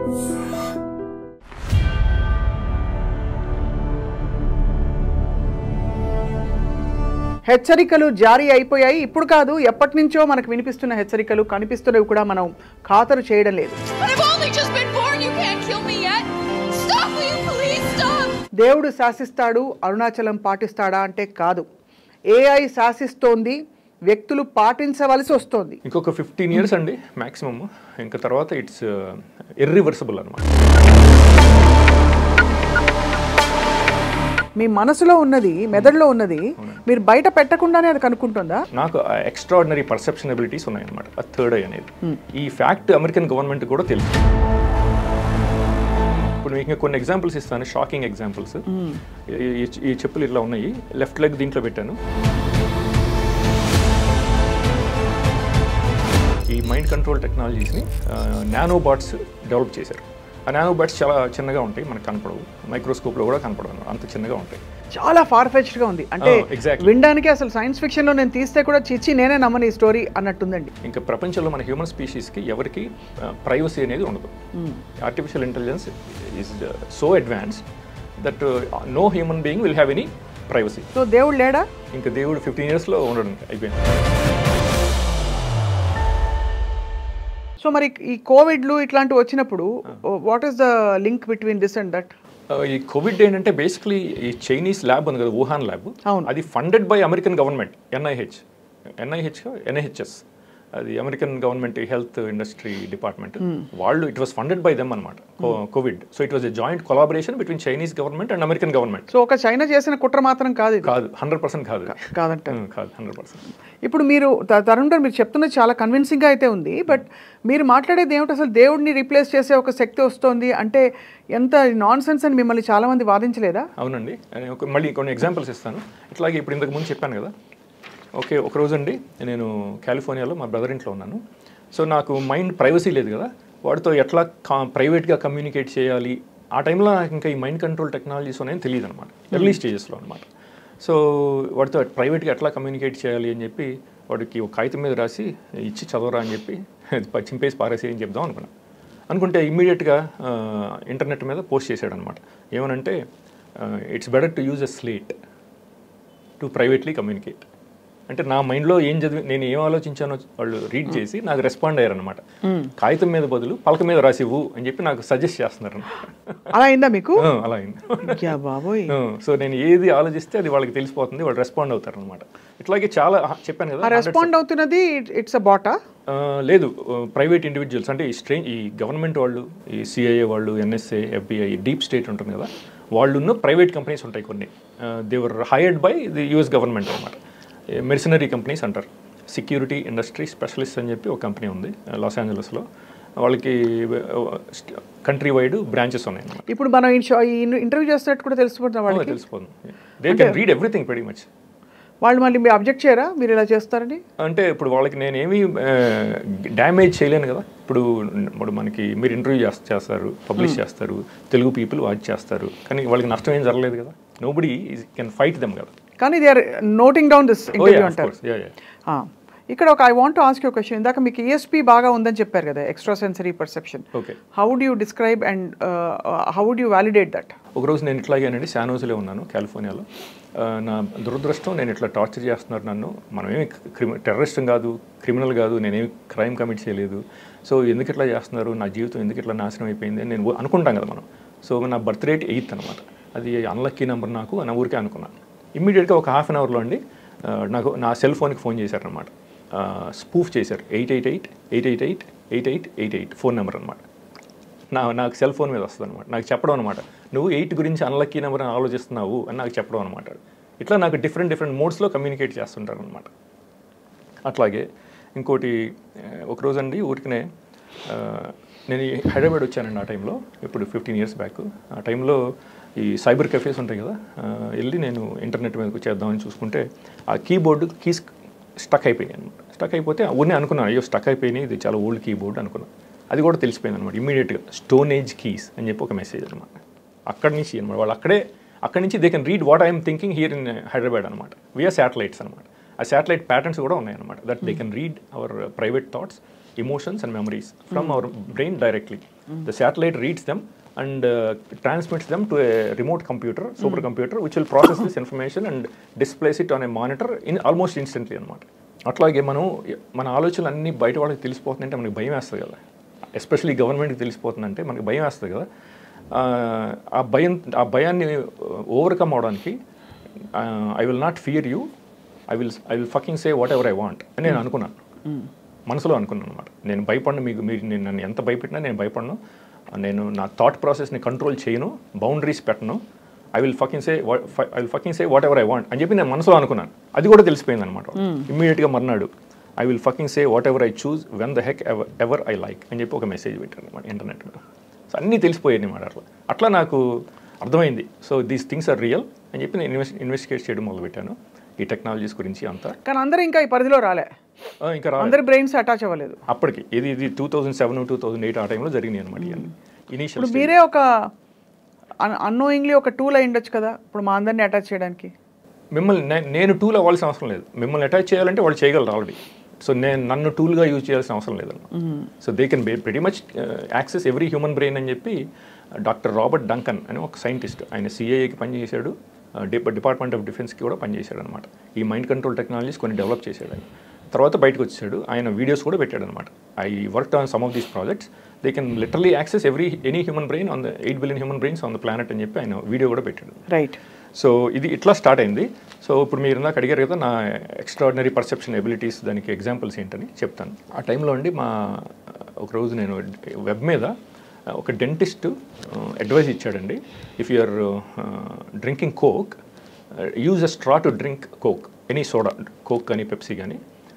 హెచ్చరికలు జారీ అయిపోయాయి ఇప్పుడు కాదు ఎప్పటి నుంచో మనకు వినిపిస్తున్న హెచ్చరికలు కనిపిస్తున్నవి కూడా మనం ఖాతరు చేయడం లేదు But I've only just been born. You can't kill me yet. Stop, will you please stop? దేవుడు శాసిస్తాడు అరుణాచలం పాటిస్తాడా అంటే కాదు ఏఐ శాసిస్తోంది వ్యక్తులు పాటించవలసి వస్తోంది ఇంకొక ఫిఫ్టీన్ ఇయర్స్ అండి మ్యాక్సిమమ్ ఇంకా తర్వాత ఇట్స్ ఇర్రివర్సిబుల్ అనమాట మీ మనసులో ఉన్నది మెదడులో ఉన్నది మీరు బయట పెట్టకుండానే అది కనుక్కుంటుందా నాకు ఎక్స్ట్రాడినరీ పర్సెప్షన్ అబిలిటీస్ ఉన్నాయన్నమాట ఆ థర్డ్ ఐ అనేది ఈ ఫ్యాక్ట్ అమెరికన్ గవర్నమెంట్ కూడా తెలుసు ఇప్పుడు మీకు ఇంకా కొన్ని ఎగ్జాంపుల్స్ ఇస్తాను షాకింగ్ ఎగ్జాంపుల్స్ ఈ చెప్పులు ఇట్లా ఉన్నాయి లెఫ్ట్ లెగ్ దీంట్లో పెట్టాను ఈ మైండ్ కంట్రోల్ టెక్నాలజీస్ని నానో బాట్స్ డెవలప్ చేశారు ఆ నానో బాట్స్ చాలా చిన్నగా ఉంటాయి మనకు కనపడవు మైక్రోస్కోప్లో కూడా కనపడవు అన్నమాట. అంత చిన్నగా ఉంటాయి చాలా ఫార్ గా ఉంది అంటే Oh, exactly. వినడానికి అసలు సైన్స్ ఫిక్షన్ లో నేను తీస్తే కూడా చిచ్చి నేనే నమ్మని ఈ స్టోరీ అన్నట్టుందండి ఇంకా ప్రపంచంలో మన హ్యూమన్ స్పీషీస్కి ఎవరికి ప్రైవసీ అనేది ఉండదు artificial intelligence is so advance that no human being will have any privacy so దేవుడు లేడా ఇంకా దేవుడు ఫిఫ్టీన్ ఇయర్స్లో ఉండడం అయిపోయింది సో మరి ఈ కోవిడ్లు ఇట్లాంటివి వచ్చినప్పుడు what is the link between this and that Uh, ఈ కోవిడ్ ఏంటంటే బేసిక్లీ ఈ చైనీస్ ల్యాబ్ ఉంది కదా వుహాన్ ల్యాబ్ అవును. అది funded by American government NIH NIH NIHS అది American government health industry department వాళ్ళు it was funded by them అనమాట Covid so it was a joint collaboration between Chinese government and American government so ఒక China చేసిన కుట్ర మాత్రం కాదు ఇది కాదు హండ్రెడ్ పర్సెంట్ కాదు కాదంట ఉమ్, కాదు హండ్రెడ్ పర్సెంట్ ఇప్పుడు మీరు త- తరుణ్ గారు మీరు చెప్తున్నది చాలా కన్విన్సింగ్గా అయితే ఉంది బట్ మీరు మాట్లాడేది ఏమిటి అసలు దేవుడిని రీప్లేస్ చేసే ఒక శక్తి వస్తోంది అంటే ఎంత నాన్ సెన్స్ అని మిమ్మల్ని చాలా మంది వాదించలేదా అవునండి నేను ఒక- మళ్ళీ కొన్ని ఎగ్జాంపుల్స్ ఇస్తాను ఇట్లాగే ఇప్పుడు ఇంతకు ముందు చెప్పాను కదా ఓకే ఒక రోజు అండి నేను కాలిఫోర్నియాలో మా బ్రదర్ ఇంట్లో ఉన్నాను సో నాకు మైండ్ ప్రైవసీ లేదు కదా వాడితో ఎట్లా కా ప్రైవేట్గా కమ్యూనికేట్ చేయాలి ఆ టైంలో నాకు ఇంకా ఈ మైండ్ కంట్రోల్ టెక్నాలజీస్ ఉన్నాయని తెలియదు అనమాట ఎర్లీ స్టేజెస్లో అనమాట సో వాడితో ప్రైవేట్గా ఎట్లా కమ్యూనికేట్ చేయాలి అని చెప్పి వాడికి ఒక కాగితం మీద రాసి ఇచ్చి చదవరా అని చెప్పి ప- చింపేసి పారేసి అని చెప్దాం అనుకున్నాను అనుకుంటే ఇమ్మీడియట్గా ఇంటర్నెట్ మీద పోస్ట్ చేశాడు అనమాట ఏమనంటే it's better to use a slate to privately communicate అంటే నా మైండ్లో ఏం చదివి నేను ఏం ఆలోచించానో వాళ్ళు రీడ్ చేసి నాకు రెస్పాండ్ అయ్యారనమాట కాగితం మీద బదులు పలక మీద రాసివ్వు అని చెప్పి నాకు సజెస్ట్ చేస్తున్నారు అలా అయిందా మీకు అలా అయింది యా బాబోయ్ సో నేను ఏది ఆలోచిస్తే అది వాళ్ళకి తెలిసిపోతుంది వాళ్ళు రెస్పాండ్ అవుతారు అనమాట ఇట్లాగే చాలా ఆ, చెప్పాను ఆ కదా రెస్పాండ్ అవుతున్నది ఇట్స్ అ బాటా ఆ, లేదు ప్రైవేట్ ఇండివిజువల్స్ అంటే ఈ స్ట్రే ఈ గవర్నమెంట్ వాళ్ళు ఈ సిఐఏ వాళ్ళు ఎన్ఎస్ఏ ఎఫ్బిఐ డీప్ స్టేట్ ఉంటుంది కదా వాళ్ళున్న ప్రైవేట్ కంపెనీస్ ఉంటాయి కొన్ని they were hired by the US government అనమాట మెరిసినరీ కంపెనీస్ అంటారు సెక్యూరిటీ ఇండస్ట్రీ స్పెషలిస్ట్ అని చెప్పి ఒక కంపెనీ ఉంది లాస్ ఏంజలస్లో వాళ్ళకి కంట్రీ వైడ్ బ్రాంచెస్ ఉన్నాయి అన్నమాట ఇప్పుడు మనం ఈ షో- ఈ ఇంటర్వ్యూ చేస్తున్నట్టు కూడా తెలిసిపోతున్నా వాళ్ళకి తెలిసిపోతుంది they can read everything very much వాళ్ళు మళ్ళీ మీరు అబ్జెక్ట్ చేయరా మీరు ఇలా చేస్తారని అంటే ఇప్పుడు వాళ్ళకి నేనేమి డ్యామేజ్ చేయలేను కదా ఇప్పుడు ఇప్పుడు మనకి మీరు ఇంటర్వ్యూ చేస్తారు పబ్లిష్ చేస్తారు తెలుగు పీపుల్ వాచ్ చేస్తారు కానీ వాళ్ళకి నష్టం ఏం జరగలేదు కదా nobody can fight them కదా కానీ they are noting down this Oh, interview yeah, of అంటారు course. Yeah, yeah. ఆ, ఇక్కడ ఒక I want ask you question ఇందాక మీకు ఈఎస్పీ బాగా ఉందని చెప్పారు కదా extra sensory perception okay how do you describe and how do you validate that ఒకరోజు నేను ఇట్లాగేనండి శానోజులో ఉన్నాను కాలిఫోర్నియాలో ఆ, నా దురదృష్టం నేను ఇట్లా టార్చర్ చేస్తున్నారు నన్ను మనమేమి క్రిమి టెర్రరిస్ట్ కాదు క్రిమినల్ కాదు నేనేమి క్రైమ్ కమిట్ చేయలేదు సో ఎందుకు ఇట్లా చేస్తున్నారు నా జీవితం ఎందుకు ఇట్లా నాశనం అయిపోయింది అని నేను అనుకుంటాం కదా మనం సో నా బర్త్ రేట్ ఎయిత్ అనమాట అది అన్లక్కీ నెంబర్ నాకు అని ఊరికే అనుకున్నాను ఇమ్మీడియట్గా ఒక హాఫ్ అన్ అవర్లో అండి ఆ, నాకు నా సెల్ ఫోన్కి ఫోన్ చేశారనమాట స్పూఫ్ చేశారు eight eight eight eight eight eight eight eight eight eight phone number అనమాట నా నాకు సెల్ ఫోన్ మీద వస్తుంది అనమాట నాకు చెప్పడం అనమాట నువ్వు ఎయిట్ గురించి అన్లక్కీ నెంబర్ అని ఆలోచిస్తున్నావు అని నాకు చెప్పడం అనమాట ఇట్లా నాకు డిఫరెంట్ డిఫరెంట్ మోడ్స్లో కమ్యూనికేట్ చేస్తుంటారు అనమాట అట్లాగే ఇంకోటి ఆ, ఒక రోజు అండి ఊరికనే ఆ, నేను ఈ హైదరాబాద్ వచ్చానండి ఆ టైంలో ఇప్పుడు ఫిఫ్టీన్ ఇయర్స్ బ్యాక్ ఆ టైంలో ఈ సైబర్ కెఫేస్ ఉంటాయి కదా ఆ, వెళ్ళి నేను ఇంటర్నెట్ మీదకి చేద్దామని చూసుకుంటే ఆ కీబోర్డు కీస్ స్టక్ అయిపోయాయి అనమాట స్టక్ అయిపోతే ఊరినే అనుకున్నాను అయ్యో స్టక్ అయిపోయినాయి ఇది చాలా ఓల్డ్ కీబోర్డ్ అనుకున్నాను అది కూడా తెలిసిపోయింది అనమాట ఇమీడియట్గా స్టోన్ ఏజ్ కీస్ అని చెప్పి ఒక మెసేజ్ అనమాట అక్కడి నుంచి అనమాట వాళ్ళు అక్కడే అక్కడి నుంచి they can read what I'm thinking here in Hyderabad అనమాట విఆర్ శాటిలైట్స్ అనమాట ఆ శాటిలైట్ ప్యాటర్న్స్ కూడా ఉన్నాయన్నమాట that they can read our private thoughts emotions and memories from our brain directly the satellite reads them and transmits them to a remote computer super computer which will process this information and displays it on a monitor in almost instantly అనమాట అట్లాగే మనం మన ఆలోచనలు అన్నీ బయట వాళ్ళకి తెలిసిపోతుందంటే మనకి భయం వేస్తుంది కదా ఎస్పెషల్లీ గవర్నమెంట్కి తెలిసిపోతుందంటే మనకి భయం వేస్తుంది కదా ఆ, ఆ భయం ఆ భయాన్ని ఓవర్కమ్ అవడానికి I will not fear you I will I will fucking say whatever I want అని నేను అనుకున్నాను మనసులో అనుకున్నాను అనమాట నేను భయపడను మీకు మీరు నేను నన్ను ఎంత భయపెట్టినా నేను భయపడను నేను నా థాట్ ప్రాసెస్ని కంట్రోల్ చేయను బౌండరీస్ పెట్టను I will fucking say I will fucking say whatever I want అని చెప్పి నేను మనసులో అనుకున్నాను అది కూడా తెలిసిపోయింది అనమాట ఇమ్మీడియట్గా మర్నాడు I will fucking say whatever I choose when the heck ever ever I like అని చెప్పి ఒక మెసేజ్ పెట్టాను అనమాట ఇంటర్నెట్ మీద సో అన్నీ తెలిసిపోయాయి అనమాట అట్లా అట్లా నాకు అర్థమైంది so these things are real అని చెప్పి నేను ఇన్వెస్ట్ ఇన్వెస్టిగేట్ చేయడం మొదలుపెట్టాను ఈ టెక్నాలజీస్ గురించి అంతా కానీ అందరూ ఇంకా ఈ పరిధిలో రాలే ఆ, ఇంకా రా అందరి బ్రెయిన్స్ అటాచ్ అవ్వలేదు అప్పటికి ఇది ఇది two thousand seven two thousand eight ఆ టైంలో జరిగినాయి అనమాట ఇవన్నీ ఇనీషియల్ ఇప్పుడు మీరే ఒక అన్నోయింగ్లీ ఒక టూల్ అయి ఉండొచ్చు కదా ఇప్పుడు మా అందరినీ అటాచ్ చేయడానికి మిమ్మల్ని నే- నేను టూల్ అవ్వాల్సిన అవసరం లేదు మిమ్మల్ని అటాచ్ చేయాలంటే వాళ్ళు చేయగలరు ఆల్రెడీ సో నేను నన్ను టూల్గా యూజ్ చేయాల్సిన అవసరం లేదన్న so they can very much access every human brain అని చెప్పి డాక్టర్ రాబర్ట్ డంకన్ అని ఒక సైంటిస్ట్ ఆయన సిఐఏకి పనిచేశాడు డిపార్ట్మెంట్ ఆఫ్ డిఫెన్స్కి కూడా పనిచేశాడు అనమాట ఈ మైండ్ కంట్రోల్ టెక్నాలజీస్ కొన్ని డెవలప్ చేశాడు ఆయన తర్వాత బయటకు వచ్చాడు ఆయన వీడియోస్ కూడా పెట్టాడు అనమాట I work on some of these projects they can literally access every any human brain on the eight billion human brains on the planet అని చెప్పి ఆయన వీడియో కూడా పెట్టాడు రైట్ సో ఇది ఇట్లా స్టార్ట్ అయింది సో ఇప్పుడు మీరు ఇందాక అడిగారు కదా నా ఎక్స్ట్రాడినరీ పర్సెప్షన్ ఎబిలిటీస్ దానికి ఎగ్జాంపుల్స్ ఏంటని చెప్తాను ఆ టైంలో అండి మా ఒక రోజు నేను వెబ్ మీద ఒక డెంటిస్ట్ అడ్వైస్ ఇచ్చాడండి if you are drinking Coke use a straw to drink Coke any soda Coke కానీ పెప్సీ కానీ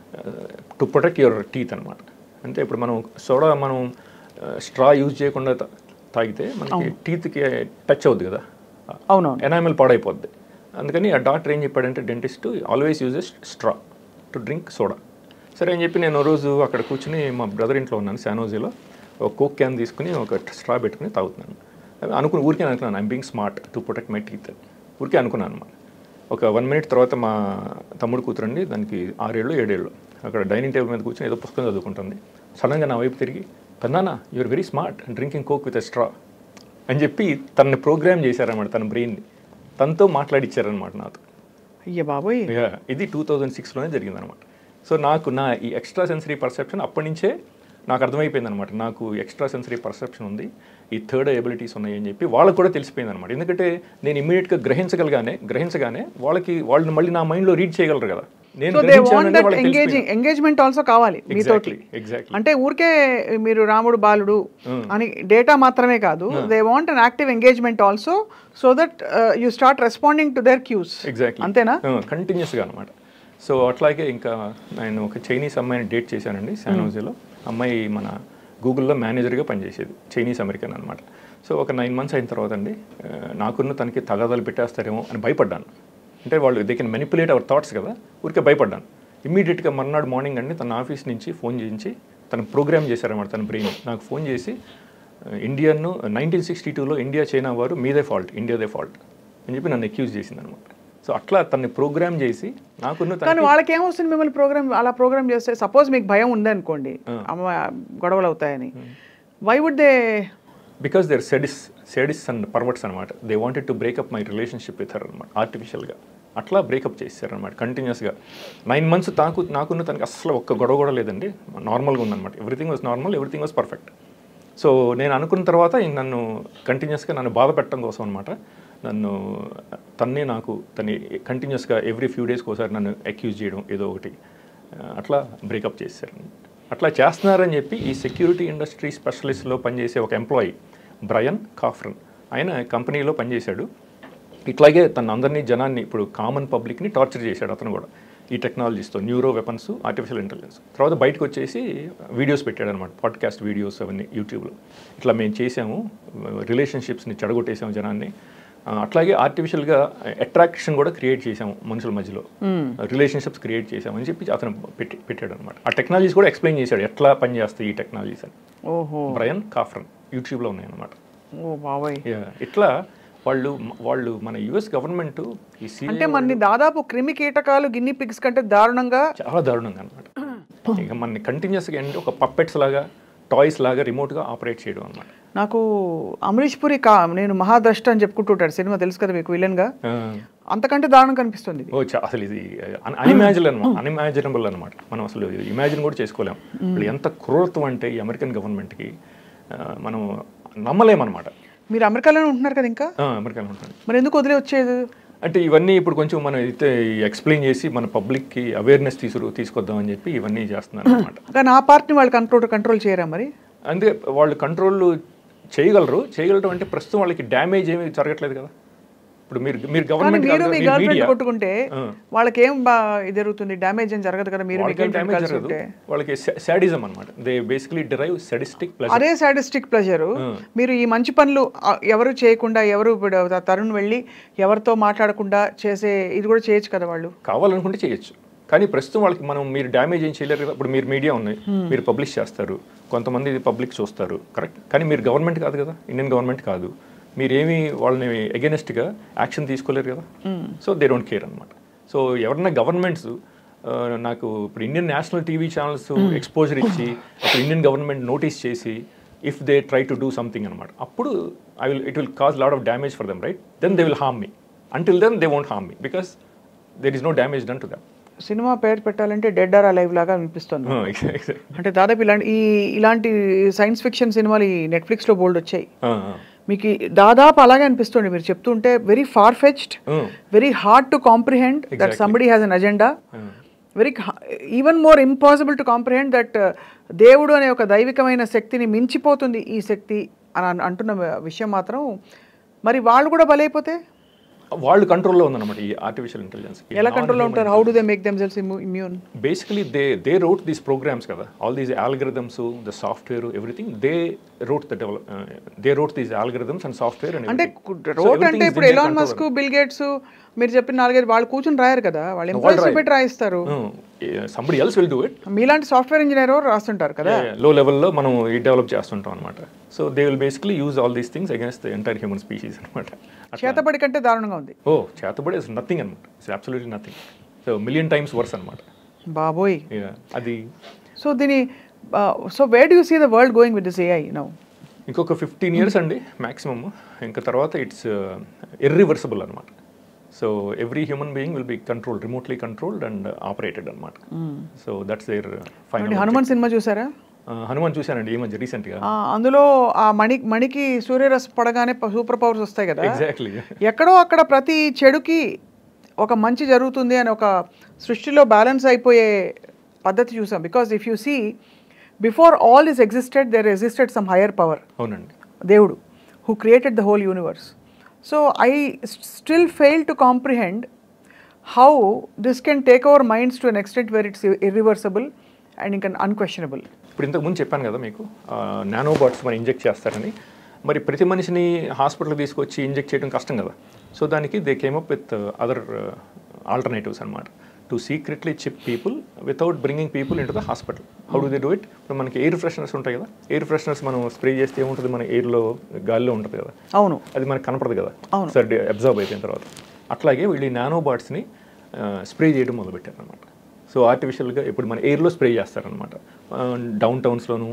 టు ప్రొటెక్ట్ యువర్ టీత్ అనమాట అంటే ఇప్పుడు మనం సోడా మనం స్ట్రా యూజ్ చేయకుండా తా- తాగితే మనకి టీత్కి టచ్ అవుద్ది కదా అవునవును ఎనామిల్ పాడైపోద్ది అందుకని ఆ డాక్టర్ ఏం చెప్పాడంటే dentist always uses straw to drink soda సరే అని చెప్పి నేను ఓ రోజు అక్కడ కూర్చుని మా బ్రదర్ ఇంట్లో ఉన్నాను శానోజీలో ఒక కోక్ క్యాన్ తీసుకుని ఒక స్ట్రా పెట్టుకుని తాగుతున్నాను అవి అనుకుని ఊరికే అనుకున్నాను I'm being smart to protect my teeth అని ఊరికే అనుకున్నాను అనమాట ఒక వన్ మినిట్ తర్వాత మా తమ్ముడు కూతురండి దానికి ఆరేళ్ళు ఏడేళ్ళు అక్కడ డైనింగ్ టేబుల్ మీద కూర్చొని ఏదో పుస్తకం చదువుకుంటుంది సడన్గా నా వైపు తిరిగి పెన్నానా you're very smart drinking Coke with a straw అని చెప్పి తనని ప్రోగ్రామ్ చేశారన్నమాట తన బ్రెయిన్ని తనతో మాట్లాడిచ్చారనమాట నాతో అయ్య బాబోయ్ Yeah, ఇది టూ థౌజండ్ సిక్స్లోనే జరిగిందనమాట సో నాకు నా ఈ ఎక్స్ట్రా సెన్సరీ పర్సెప్షన్ అప్పటి నుంచే నాకు అర్థమైపోయింది అనమాట నాకు ఎక్స్ట్రా సెన్సరీ పర్సెప్షన్ ఉంది ఈ థర్డ్ ఎబిలిటీస్ ఉన్నాయి అని చెప్పి వాళ్ళకు కూడా తెలిసిపోయింది అనమాట ఎందుకంటే నేను ఇమీడియట్గా గ్రహించగలగానే గ్రహించగానే వాళ్ళకి వాళ్ళు మళ్ళీ నా మైండ్లో రీడ్ చేయగలరు కదా నేను సో దే గ్రహించానంటే వాంట్ దట్ వాళ్ళకి ఎంగేజింగ్ తెలిసిపోయింది. ఎంగేజ్మెంట్ ఆల్సో కావాలి మీతోటి Exactly, exactly. అంటే ఊరికే మీరు రాముడు బాలుడు అని డేటా మాత్రమే కాదు they want an active engagement also so that you start responding to their cues exactly అంతేనా కంటిన్యూస్గా అనమాట సో అట్లాగే ఇంకా నేను ఒక చైనీస్ అమ్మాయిని డేట్ చేశానండి శానోజీలో అమ్మాయి మన గూగుల్లో మేనేజర్గా పనిచేసేది చైనీస్ అమెరికన్ అనమాట సో ఒక నైన్ మంత్స్ అయిన తర్వాత అండి ఆ, నాకున్న తనకి తగాదాలు పెట్టేస్తారేమో అని భయపడ్డాను అంటే వాళ్ళు they can manipulate our thoughts కదా ఊరికే భయపడ్డాను ఇమ్మీడియట్గా మర్నాడు మార్నింగ్ అండి తన ఆఫీస్ నుంచి ఫోన్ చేయించి తను ప్రోగ్రామ్ చేశారన్నమాట తన బ్రెయిన్ నాకు ఫోన్ చేసి ఇండియన్ నైన్టీన్ సిక్స్టీ టూలో ఇండియా చైనా వారు మీదే ఫాల్ట్ ఇండియాదే ఫాల్ట్ అని చెప్పి నన్ను అక్యూజ్ చేసింది అనమాట సో అట్లా తనని ప్రోగ్రామ్ చేసి నాకున్న కానీ తనకి వాళ్ళకి ఏమొస్తుంది మిమ్మల్ని ప్రోగ్రామ్ అలా ప్రోగ్రామ్ చేస్తే సపోజ్ మీకు భయం ఉందనుకోండి అమ్మ గొడవలు అవుతాయని why would they because they're sadist sadist and perverts అనమాట they wanted to break up my relationship with her అనమాట ఆర్టిఫిషియల్గా అట్లా బ్రేకప్ చేశారనమాట కంటిన్యూస్గా నైన్ మంత్స్ తాకు నాకున్న తనకి అసలు ఒక్క గొడవ కూడా లేదండి నార్మల్గా ఉందన్నమాట everything was normal everything was perfect so నేను అనుకున్న తర్వాత ఈయన నన్ను కంటిన్యూస్గా నన్ను బాధ పెట్టడం కోసం అనమాట నన్ను తన్నే నాకు తన్ని కంటిన్యూస్గా ఎవ్రీ ఫ్యూ డేస్కి ఒకసారి నన్ను అక్యూజ్ చేయడం ఏదో ఒకటి ఆ, అట్లా బ్రేకప్ చేశారు అట్లా చేస్తున్నారని చెప్పి ఈ సెక్యూరిటీ ఇండస్ట్రీ స్పెషలిస్ట్లో పనిచేసే ఒక ఎంప్లాయీ బ్రయన్ కాఫ్రన్ ఆయన కంపెనీలో పనిచేశాడు ఇట్లాగే తన అందరినీ జనాన్ని ఇప్పుడు కామన్ పబ్లిక్ని టార్చర్ చేశాడు అతను కూడా ఈ టెక్నాలజీస్తో న్యూరో వెపన్స్ ఆర్టిఫిషియల్ ఇంటెలిజెన్స్ తర్వాత బయటకు వచ్చేసి వీడియోస్ పెట్టాడు అనమాట పాడ్కాస్ట్ వీడియోస్ అవన్నీ యూట్యూబ్లో ఇట్లా మేము చేసాము రిలేషన్షిప్స్ని చెడగొట్టేసాము జనాన్ని ఆ, అట్లాగే ఆర్టిఫిషియల్గా అట్రాక్షన్ కూడా క్రియేట్ చేసాము మనుషుల మధ్యలో రిలేషన్షిప్స్ క్రియేట్ చేసాము అని చెప్పి అతను పెట్టి పెట్టాడు అనమాట ఆ టెక్నాలజీస్ కూడా ఎక్స్ప్లెయిన్ చేశాడు ఎట్లా పనిచేస్తాయి ఈ టెక్నాలజీస్ అని ఓహో బ్రయన్ కాఫ్రన్ యూట్యూబ్లో ఉన్నాయన్నమాట ఓ బాబాయ్ Yeah, ఇట్లా వాళ్ళు వాళ్ళు మన యుఎస్ గవర్నమెంట్ ఈ CIA అంటే మన దాదాపు క్రిమి కీటకాలు గిన్ని పిగ్స్ కంటే దారుణంగా చాలా దారుణంగా అనమాట ఇక మనని కంటిన్యూస్గా ఏంటి ఒక పప్పెట్స్ లాగా టాయ్స్ లాగా రిమోట్గా ఆపరేట్ చేయడం అనమాట నాకు అమరీష్ పురి కా నేను మహాద్రష్ట అని చెప్పుకుంటుంటాడు సినిమా తెలుసు కదా మీకు విలన్గా ఆ, అంతకంటే దారుణం కనిపిస్తుంది ఇది ఓ చా- అసలు ఇది అన్ఇమాజిన్ అనమాట అన్ఇమాజినబుల్ అనమాట మనం అసలు ఇమాజిన్ కూడా చేసుకోలేం ఇప్పుడు ఎంత క్రూరత్వం అంటే ఈ అమెరికన్ గవర్నమెంట్కి మనం నమ్మలేమన్నమాట మీరు అమెరికాలోనే ఉంటున్నారు కదా ఇంకా అమెరికన్ ఉంటుంది మరి ఎందుకు వదిలే వచ్చేది అంటే ఇవన్నీ ఇప్పుడు కొంచెం మనం అయితే ఎక్స్ప్లెయిన్ చేసి మన పబ్లిక్కి అవేర్నెస్ తీసుకు తీసుకొద్దామని చెప్పి ఇవన్నీ చేస్తున్నాను అనమాట కానీ ఆ పార్టీని వాళ్ళు కంట్రోల్ కంట్రోల్ చేయరా మరి అందుకే వాళ్ళు కంట్రోల్ చేయగలరు చేయగలరు అంటే ప్రస్తుతం వాళ్ళకి డ్యామేజ్ ఏమీ జరగట్లేదు కదా ఇప్పుడు మీరు మీరు కానీ గవర్నమెంట్ మీరు మీ గర్ల్ ఫ్రెండ్ మీడియా కొట్టుకుంటే వాళ్ళకి ఏం బా ఇది జరుగుతుంది డ్యామేజ్ ఏం జరగదు కదా మీరు మీ వాళ్ళకి గర్ల్ ఫ్రెండ్ డ్యామేజ్ కలిసి జరగదు ఉంటే వాళ్ళకి సాడిజం అనమాట they basically derive sadistic plus అదే సాటిస్టిక్ ప్లెజరు మీరు ఈ మంచి పనులు ఆ, ఎవరు చేయకుండా ఎవరు ఇప్పుడు ఆ తరుణ్ వెళ్ళి ఎవరితో మాట్లాడకుండా చేసే ఇది కూడా చేయొచ్చు కదా వాళ్ళు కావాలనుకుంటే చేయొచ్చు కానీ ప్రస్తుతం వాళ్ళకి మనం మీరు డ్యామేజ్ ఏం చేయలేరు కదా ఇప్పుడు మీరు మీడియా ఉన్నాయి మీరు పబ్లిష్ చేస్తారు కొంతమంది పబ్లిక్ చూస్తారు కరెక్ట్ కానీ మీరు గవర్నమెంట్ కాదు కదా ఇండియన్ గవర్నమెంట్ కాదు మీరేమి వాళ్ళని అగెనెస్ట్గా యాక్షన్ తీసుకోలేరు కదా సో దే డోంట్ కేర్ అనమాట సో ఎవరన్నా గవర్నమెంట్స్ నాకు ఇప్పుడు Indian national TV channels exposure ఇచ్చి అప్పుడు ఇండియన్ గవర్నమెంట్ నోటీస్ చేసి if they try to do something అనమాట అప్పుడు I will it will cause lot of damage for them right then they will harm me until then they won't harm me because there is no damage done to them cinema పేరు పెట్టాలంటే dead or live లాగా అనిపిస్తుంది అంటే దాదాపు ఇలాంటి ఈ ఇలాంటి science fiction సినిమాలు ఈ నెట్ఫ్లిక్స్లో బోల్డ్ వచ్చాయి మీకు ఈ దాదాపు అలాగే అనిపిస్తుంది మీరు చెప్తుంటే very far fetched very hard to comprehend that Exactly. Somebody has an agenda very even more impossible to comprehend that దేవుడు అనే ఒక దైవికమైన శక్తిని మించిపోతుంది ఈ శక్తి అని అన్- అంటున్న విషయం మాత్రం మరి వాళ్ళు కూడా బలైపోతే వాళ్ళు కంట్రోల్లో ఉందన్నమాట ఈ ఆర్టిఫిషియల్ ఇంటెలిజెన్స్ ఎలా కంట్రోల్లో ఉంటారు how do they make them cells immune basically they they wrote these programs కదా all these algorithms the software everything they wrote the develop they wrote these algorithms and software అంటే wrote అంటే ఇప్పుడు Elon Musk bill gates మీరు చెప్పిన నాలుగైదు వాళ్ళు కూర్చొని రాయరు కదా వాళ్ళు ఎంప్లాయీస్ రాయరు. పెట్టి రాయిస్తారు somebody else will do it మీలాంటి సాఫ్ట్వేర్ ఇంజనీర్ రాస్తుంటారు కదా లో లెవెల్లో మనం ఈ డెవలప్ చేస్తుంటాం అనమాట so they will basically use all these things against the entire human species అనమాట చేతబడి కంటే దారుణంగా ఉంది ఓ చేతబడి ఇస్ నథింగ్ అనమాట it's absolutely nothing so million times worse అనమాట బాబోయ్ అది సో దీని so way do you see the world going with this AI now ఇంకొక ఫిఫ్టీన్ ఇయర్స్ అండి మ్యాక్సిమమ్ ఇంకా తర్వాత ఇట్స్ ఇర్రివర్సిబుల్ అనమాట so every human being will be control remotely controlled and operated అనమాట so that's their final Hanuman cinema చూసారా హనుమాన్ చూశానండి ఈ మధ్య రీసెంట్గా ఆ, అందులో ఆ మణి మణికి సూర్యరస్ పడగానే సూపర్ పవర్స్ వస్తాయి కదా ఎగ్జాక్ట్లీ ఎక్కడో అక్కడ ప్రతి చెడుకి ఒక మంచి జరుగుతుంది అని ఒక సృష్టిలో బ్యాలెన్స్ అయిపోయే పద్ధతి చూసాం because if you see before all is existed there existed some higher power అవునండి దేవుడు who created the whole universe so I still fail to comprehend how this can take our minds to an extent where it's irreversible and ఇంకా unquestionable ఇప్పుడు ఇంతకు ముందు చెప్పాను కదా మీకు nano nanobots మనం ఇంజెక్ట్ చేస్తారని మరి ప్రతి మనిషిని హాస్పిటల్కి తీసుకొచ్చి ఇంజెక్ట్ చేయడం కష్టం కదా సో దానికి they came up with other alternatives అనమాట to secretly chip people without bringing people in to the hospital how do they do it ఇప్పుడు మనకి ఎయిర్ ఫ్రెషనర్స్ ఉంటాయి కదా ఎయిర్ ఫ్రెషనర్స్ మనం స్ప్రే చేస్తే ఏముంటుంది మన ఎయిర్లో గాలిలో ఉంటుంది కదా అవును అది మనకు కనపడదు కదా అవును. సరే అబ్జర్వ్ అయిపోయిన తర్వాత అట్లాగే వీళ్ళు ఈ నానో బాట్స్ని స్ప్రే చేయడం మొదలుపెట్టారు అనమాట సో ఆర్టిఫిషియల్గా ఇప్పుడు మన ఎయిర్లో స్ప్రే చేస్తారనమాట డౌన్ టౌన్స్లోను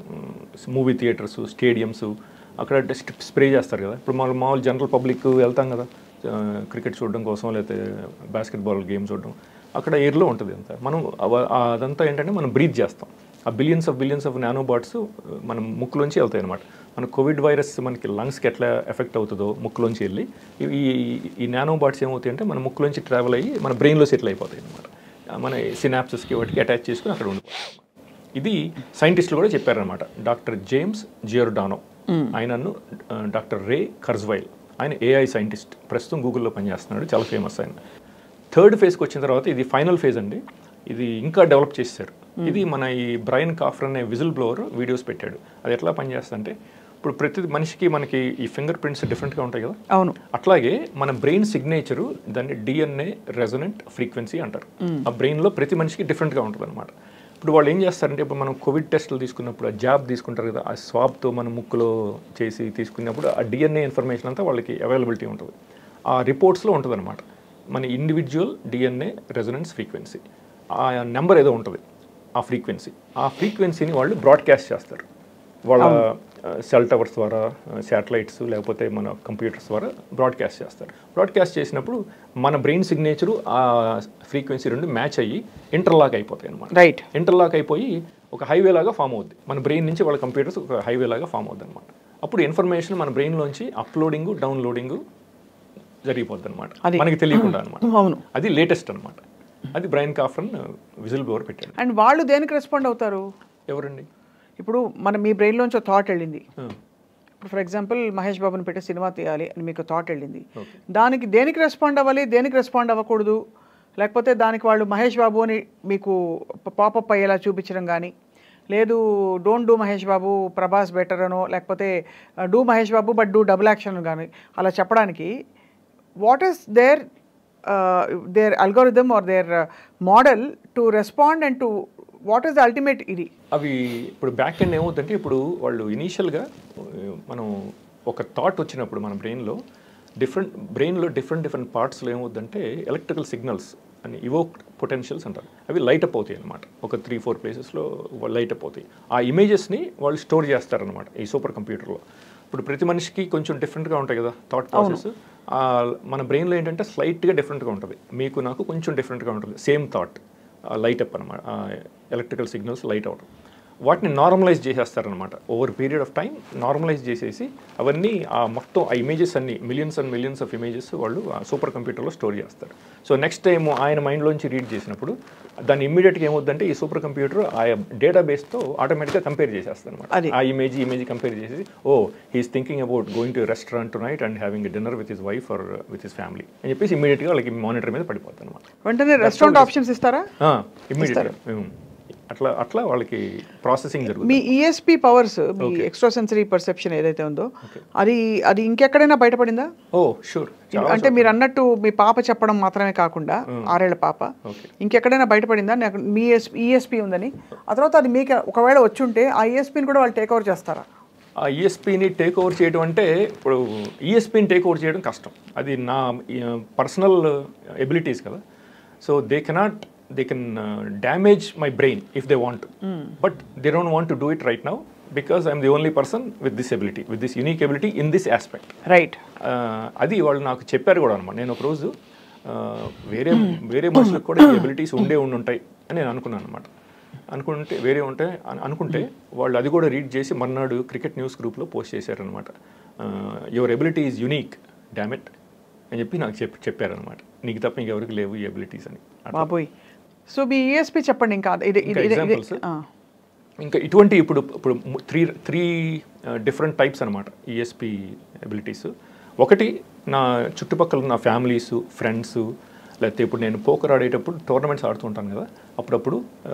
మూవీ థియేటర్స్ స్టేడియమ్స్ అక్కడ జస్ట్ స్ప్రే చేస్తారు కదా ఇప్పుడు మన మామూలు జనరల్ పబ్లిక్ వెళ్తాం కదా క్రికెట్ చూడడం కోసం లేకపోతే బాస్కెట్బాల్ గేమ్ చూడడం అక్కడ ఎయిర్లో ఉంటుంది అంతా మనం అవ- ఆ అదంతా ఏంటంటే మనం బ్రీత్ చేస్తాం ఆ billions of billions of nanobots మనం ముక్కులోంచి వెళ్తాయి అనమాట మన కోవిడ్ వైరస్ మనకి లంగ్స్కి ఎట్లా ఎఫెక్ట్ అవుతుందో ముక్కులోంచి వెళ్ళి ఈ- ఈ ఈ నానో బాట్స్ ఏమవుతాయి అంటే మన ముక్కులోంచి ట్రావెల్ అయ్యి మన బ్రెయిన్లో సెటిల్ అయిపోతాయి అనమాట మన సినాప్సెస్కి వాటికి అటాచ్ చేసుకుని అక్కడ ఉండిపోతాం ఇది సైంటిస్టులు కూడా చెప్పారనమాట డాక్టర్ జేమ్స్ జియోర్డానో ఆయనను ఆ, డాక్టర్ రే కర్జ్వైల్ ఆయన ఏఐ సైంటిస్ట్ ప్రస్తుతం గూగుల్లో పనిచేస్తున్నాడు చాలా ఫేమస్ ఆయన థర్డ్ ఫేజ్కి వచ్చిన తర్వాత ఇది ఫైనల్ ఫేజ్ అండి ఇది ఇంకా డెవలప్ చేశారు ఇది మన ఈ బ్రైన్ కాఫర్ అనే విజిల్ బ్లోవర్ వీడియోస్ పెట్టాడు అది ఎట్లా పనిచేస్తుందంటే ఇప్పుడు ప్రతి మనిషికి మనకి ఈ ఫింగర్ ప్రింట్స్ డిఫరెంట్గా ఉంటాయి కదా అవును అట్లాగే మన బ్రెయిన్ సిగ్నేచరు దాన్ని డిఎన్ఏ రెజొనెంట్ ఫ్రీక్వెన్సీ అంటారు ఆ బ్రెయిన్లో ప్రతి మనిషికి డిఫరెంట్గా ఉంటుంది అనమాట ఇప్పుడు వాళ్ళు ఏం చేస్తారంటే ఇప్పుడు మనం కోవిడ్ టెస్టులు తీసుకున్నప్పుడు ఆ జాబ్ తీసుకుంటారు కదా ఆ స్వాబ్తో మన ముక్కులో చేసి తీసుకున్నప్పుడు ఆ డిఎన్ఏ ఇన్ఫర్మేషన్ అంతా వాళ్ళకి అవైలబిలిటీ ఉంటుంది ఆ రిపోర్ట్స్లో ఉంటుంది అనమాట మన ఇండివిజువల్ డిఎన్ఏ రెజొనెన్స్ ఫ్రీక్వెన్సీ ఆ నెంబర్ ఏదో ఉంటుంది ఆ ఫ్రీక్వెన్సీ ఆ ఫ్రీక్వెన్సీని వాళ్ళు బ్రాడ్కాస్ట్ చేస్తారు వాళ్ళ సెల్ టవర్స్ ద్వారా శాటిలైట్స్ లేకపోతే మన కంప్యూటర్స్ ద్వారా బ్రాడ్కాస్ట్ చేస్తారు బ్రాడ్కాస్ట్ చేసినప్పుడు మన బ్రెయిన్ సిగ్నేచరు ఆ ఫ్రీక్వెన్సీ రెండు మ్యాచ్ అయ్యి ఇంటర్లాక్ అయిపోతాయి అనమాట రైట్ ఇంటర్లాక్ అయిపోయి ఒక హైవే లాగా ఫామ్ అవుద్ది మన బ్రెయిన్ నుంచి వాళ్ళ కంప్యూటర్స్ ఒక హైవే లాగా ఫామ్ అవుద్ది అనమాట అప్పుడు ఇన్ఫర్మేషన్ మన బ్రెయిన్లోంచి అప్లోడింగ్ డౌన్లోడింగ్ జరిగిపోద్ది అనమాట అది. మనకి తెలియకుండా అనమాట అవును అది లేటెస్ట్ అనమాట అది బ్రైన్ కాఫ్రన్ విజిల్ బ్లోవర్ పెట్టాడు అండ్ వాళ్ళు దేనికి రెస్పాండ్ అవుతారు ఎవరండి ఇప్పుడు మన మీ బ్రెయిన్లోంచి థాట్ వెళ్ళింది ఆ, ఇప్పుడు ఫర్ ఎగ్జాంపుల్ మహేష్ బాబుని పెట్టి సినిమా తీయాలి అని మీకు థాట్ వెళ్ళింది Okay. దానికి దేనికి రెస్పాండ్ అవ్వాలి దేనికి రెస్పాండ్ అవ్వకూడదు లేకపోతే దానికి వాళ్ళు మహేష్ బాబు అని మీకు పాపప్ అయ్యేలా చూపించడం కానీ లేదు don't do Mahesh Babu Prabhas better అనో లేకపోతే do Mahesh Babu but do double action కానీ అలా చెప్పడానికి what is their their algorithm or their model to respond and to what is the ultimate ఇది అవి ఇప్పుడు బ్యాక్ ఎండ్ ఏమవుతుందంటే ఇప్పుడు వాళ్ళు ఇనీషియల్గా మనం ఒక థాట్ వచ్చినప్పుడు మన బ్రెయిన్లో డిఫరెంట్ బ్రెయిన్లో డిఫరెంట్ డిఫరెంట్ పార్ట్స్లో ఏమవుతుందంటే ఎలక్ట్రికల్ సిగ్నల్స్ అని ఇవోక్ పొటెన్షియల్స్ అంటారు అవి లైట్ అప్ అవుతాయి అనమాట ఒక త్రీ ఫోర్ ప్లేసెస్లో లైట్ అప్ అవుతాయి ఆ ఇమేజెస్ని వాళ్ళు స్టోర్ చేస్తారనమాట ఈ సూపర్ కంప్యూటర్లో ఇప్పుడు ప్రతి మనిషికి కొంచెం డిఫరెంట్గా ఉంటాయి కదా థాట్ ప్రాసెస్ మన బ్రెయిన్లో ఏంటంటే స్లైట్గా డిఫరెంట్గా ఉంటుంది మీకు నాకు కొంచెం డిఫరెంట్గా ఉంటుంది సేమ్ థాట్ లైట్ అప్ అనమాట ఎలక్ట్రికల్ సిగ్నల్స్ లైట్ అవడం వాటిని నార్మలైజ్ చేసేస్తారనమాట over period of time normalise చేసేసి అవన్నీ ఆ మొత్తం ఆ ఇమేజెస్ అన్ని millions and millions of images వాళ్ళు ఆ సూపర్ కంప్యూటర్లో స్టోర్ చేస్తారు సో నెక్స్ట్ టైం ఆయన మైండ్లోంచి రీడ్ చేసినప్పుడు దాన్ని ఇమ్మీడియట్గా ఏమవుద్దంటే ఈ సూపర్ కంప్యూటర్ ఆ డేటాబేస్తో ఆటోమేటిక్గా కంపేర్ చేసేస్తారు అది. అనమాట ఆ ఇమేజ్ ఇమేజ్ కంపేర్ చేసి oh he's thinking about going to restaurant tonight and having dinner with his wife or with his family అని చెప్పేసి ఇమీడియట్గా వాళ్ళకి మానిటర్ మీద పడిపోతుంది అనమాట వెంటనే రెస్టారెంట్ ఆప్షన్స్ ఇస్తారా ఇమ్మీడియట్గా అట్లా అట్లా వాళ్ళకి ప్రాసెసింగ్ జరుగుతుంది మీ ఈఎస్పి పవర్స్ మీ ఎక్స్ట్రా సెన్సరీ పర్సెప్షన్ ఏదైతే ఉందో అది అది ఇంకెక్కడైనా బయటపడిందా ఓ షూర్ అంటే మీరు అన్నట్టు మీ పాప చెప్పడం మాత్రమే కాకుండా ఆరేళ్ల పాప Okay. ఇంకెక్కడైనా బయటపడిందా నాకు మీ ఈఎస్పి ఉందని ఆ తర్వాత అది మీకు ఒకవేళ వచ్చుంటే ఆ ఈఎస్పిని కూడా వాళ్ళు టేక్ ఓవర్ చేస్తారా ఆ ఈఎస్పీని టేక్ ఓవర్ చేయడం అంటే ఇప్పుడు ఈఎస్పీని టేక్ ఓవర్ చేయడం కష్టం అది నా పర్సనల్ ఎబిలిటీస్ కదా so they cannot they can damage my brain if they want but they don't want to do it right now because I'm the only person with this ability with this unique ability in this aspect right ఆ, అది వాళ్ళు నాకు చెప్పారు కూడా అనమాట నేను ఒకరోజు ఆ, వేరే వేరే మనుషులకు కూడా ఈ ఎబిలిటీస్ ఉండే ఉండి ఉంటాయి అని నేను అనుకున్నాను అనమాట అనుకుంటే వేరే ఉంటే అను- అనుకుంటే వాళ్ళు అది కూడా రీడ్ చేసి మర్నాడు క్రికెట్ న్యూస్ గ్రూప్లో పోస్ట్ చేశారనమాట your ability is unique dammit అని చెప్పి నాకు చెప్పి చెప్పారనమాట నీకు తప్ప ఇంకెవరికి లేవు ఈ ఎబిలిటీస్ అని అట్లా. బాబోయ్ సో మీ ఈఎస్పి చెప్పండి ఇంకా ఇది ఇంకా ఇది- ఇది examples? ఆ. ఇంకా ఇటువంటి ఇప్పుడు ఇప్పుడు త్రీ త్రీ డిఫరెంట్ టైప్స్ అనమాట ఈఎస్పి ఎబిలిటీస్ ఒకటి నా చుట్టుపక్కల ఉన్న ఫ్యామిలీస్ ఫ్రెండ్స్ లేకపోతే ఇప్పుడు నేను పోకర్ ఆడేటప్పుడు టోర్నమెంట్స్ ఆడుతుంటాను కదా అప్పుడప్పుడు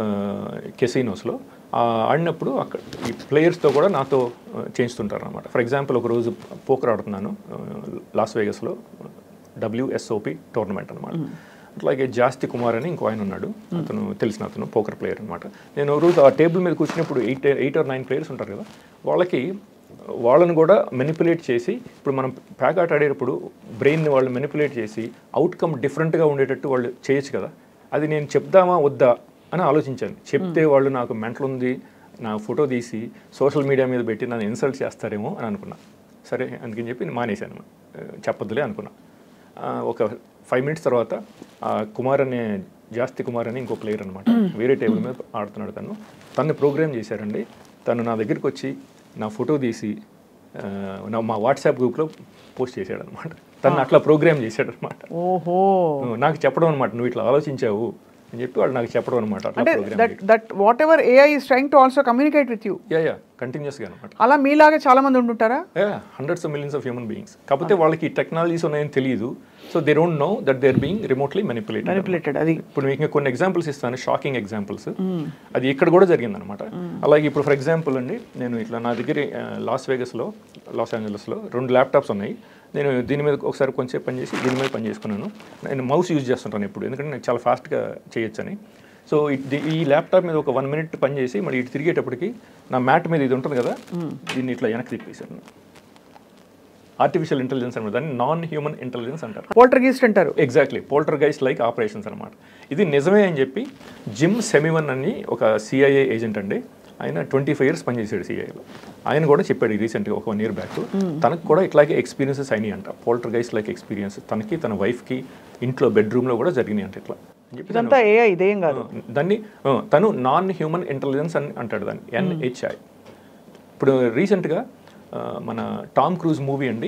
కెసినోస్లో ఆడినప్పుడు అక్కడ ఈ ప్లేయర్స్తో కూడా నాతో ఆ, చేయిస్తుంటారు అనమాట ఫర్ ఎగ్జాంపుల్ ఒక రోజు పోకర్ ఆడుతున్నాను ఆ, లాస్ వేగస్లో డబ్ల్యూఎస్ఓపి టోర్నమెంట్ అనమాట అట్లాగే జాస్తి కుమార్ అని ఇంకో ఆయన ఉన్నాడు అతను తెలిసిన అతను పోకర్ ప్లేయర్ అనమాట నేను ఒక రోజు ఆ టేబుల్ మీద కూర్చున్నప్పుడు eight eight or nine players ఉంటారు కదా వాళ్ళకి వాళ్ళని కూడా మెనిపులేట్ చేసి ఇప్పుడు మనం ప్యాక్ ఆట ఆడేటప్పుడు బ్రెయిన్ని వాళ్ళు మెనిపులేట్ చేసి అవుట్కమ్ డిఫరెంట్గా ఉండేటట్టు వాళ్ళు చేయొచ్చు కదా అది నేను చెప్దామా వద్దా అని ఆలోచించాను చెప్తే వాళ్ళు నాకు మెంటల్ ఉంది నా ఫోటో తీసి సోషల్ మీడియా మీద పెట్టి నన్ను ఇన్సల్ట్ చేస్తారేమో అని అనుకున్నా సరే అందుకని చెప్పి నేను మానేశాను ఆ, చెప్పొద్దులే అనుకున్నా ఆ, ఒక ఫైవ్ మినిట్స్ తర్వాత ఆ కుమార్ అనే జాస్తి కుమార్ అని ఇంకో ప్లేయర్ అనమాట వేరే టేబుల్ మీద ఆడుతున్నాడు తను తను ప్రోగ్రామ్ చేశారండి తను నా దగ్గరికి వచ్చి నా ఫోటో తీసి ఆ, నా మా వాట్సాప్ గ్రూప్లో పోస్ట్ చేశాడు అనమాట తను అట్లా ప్రోగ్రామ్ చేశాడు అనమాట ఓహో నాకు చెప్పడం అనమాట నువ్వు ఇట్లా ఆలోచించావు అని చెప్పి వాళ్ళు నాకు చెప్పడం అనమాట అట్లా అంటే program that that whatever AI is trying to also communicate with you yeah yeah కంటిన్యూస్గా అనమాట అలా మీలాగా చాలా మంది ఉంటుంటారా hundreds of millions of human beings కాకపోతే వాళ్ళకి టెక్నాలజీస్ ఉన్నాయని తెలియదు so they don't know that they are being remotely manipulated manipulated అది ఇప్పుడు మీకు ఇంకా కొన్ని ఎగ్జాంపుల్స్ ఇస్తాను షాకింగ్ ఎగ్జాంపుల్స్ అది ఇక్కడ కూడా జరిగిందనమాట అలాగే ఇప్పుడు ఫర్ ఎగ్జాంపుల్ అండి నేను ఇట్లా నా దగ్గర ఆ, లాస్ వేగస్లో లాస్ ఏంజలస్లో రెండు ల్యాప్టాప్స్ ఉన్నాయి నేను దీని మీద ఒకసారి కొంచెం పని చేసి దీని మీద పని చేసుకున్నాను నేను మౌస్ యూజ్ చేస్తుంటాను ఇప్పుడు ఎందుకంటే నేను చాలా ఫాస్ట్గా చేయొచ్చని సో ఇది- ఈ ల్యాప్టాప్ మీద ఒక వన్ మినిట్ పని చేసి మళ్ళీ ఇటు తిరిగేటప్పటికి నా మ్యాట్ మీద ఇది ఉంటుంది కదా దీన్ని ఇట్లా వెనక్కి తిప్పేశాను ఆర్టిఫిషియల్ ఇంటెలిజెన్స్ అనమాట దాన్ని నాన్ హ్యూమన్ ఇంటెలిజెన్స్ అంటారు పోల్టర్ గీస్ట్ అంటారు exactly poltergeist like operations అనమాట ఇది నిజమే అని చెప్పి జిమ్ సెమివన్ అని ఒక సిఐఏ ఏజెంట్ అండి ఆయన ట్వంటీ ఫైవ్ ఇయర్స్ పనిచేశాడు సిఐలో ఆయన కూడా చెప్పాడు రీసెంట్గా ఒక వన్ ఇయర్ బ్యాక్ తనకు కూడా ఇట్లాగే ఎక్స్పీరియన్సెస్ అయినాయి అంట పోల్టర్ గైస్ లైక్ ఎక్స్పీరియన్స్ తనకి తన వైఫ్కి ఇంట్లో బెడ్రూమ్లో కూడా జరిగినాయి అంట ఇట్లా అని చెప్పి ఇదంతా ఏఐ ఇదేం కాదు దాన్ని ఆ, తను నాన్ హ్యూమన్ ఇంటెలిజెన్స్ అని అంటాడు దాన్ని ఎన్హెచ్ఐ ఇప్పుడు రీసెంట్గా ఆ, మన టామ్ క్రూజ్ మూవీ అండి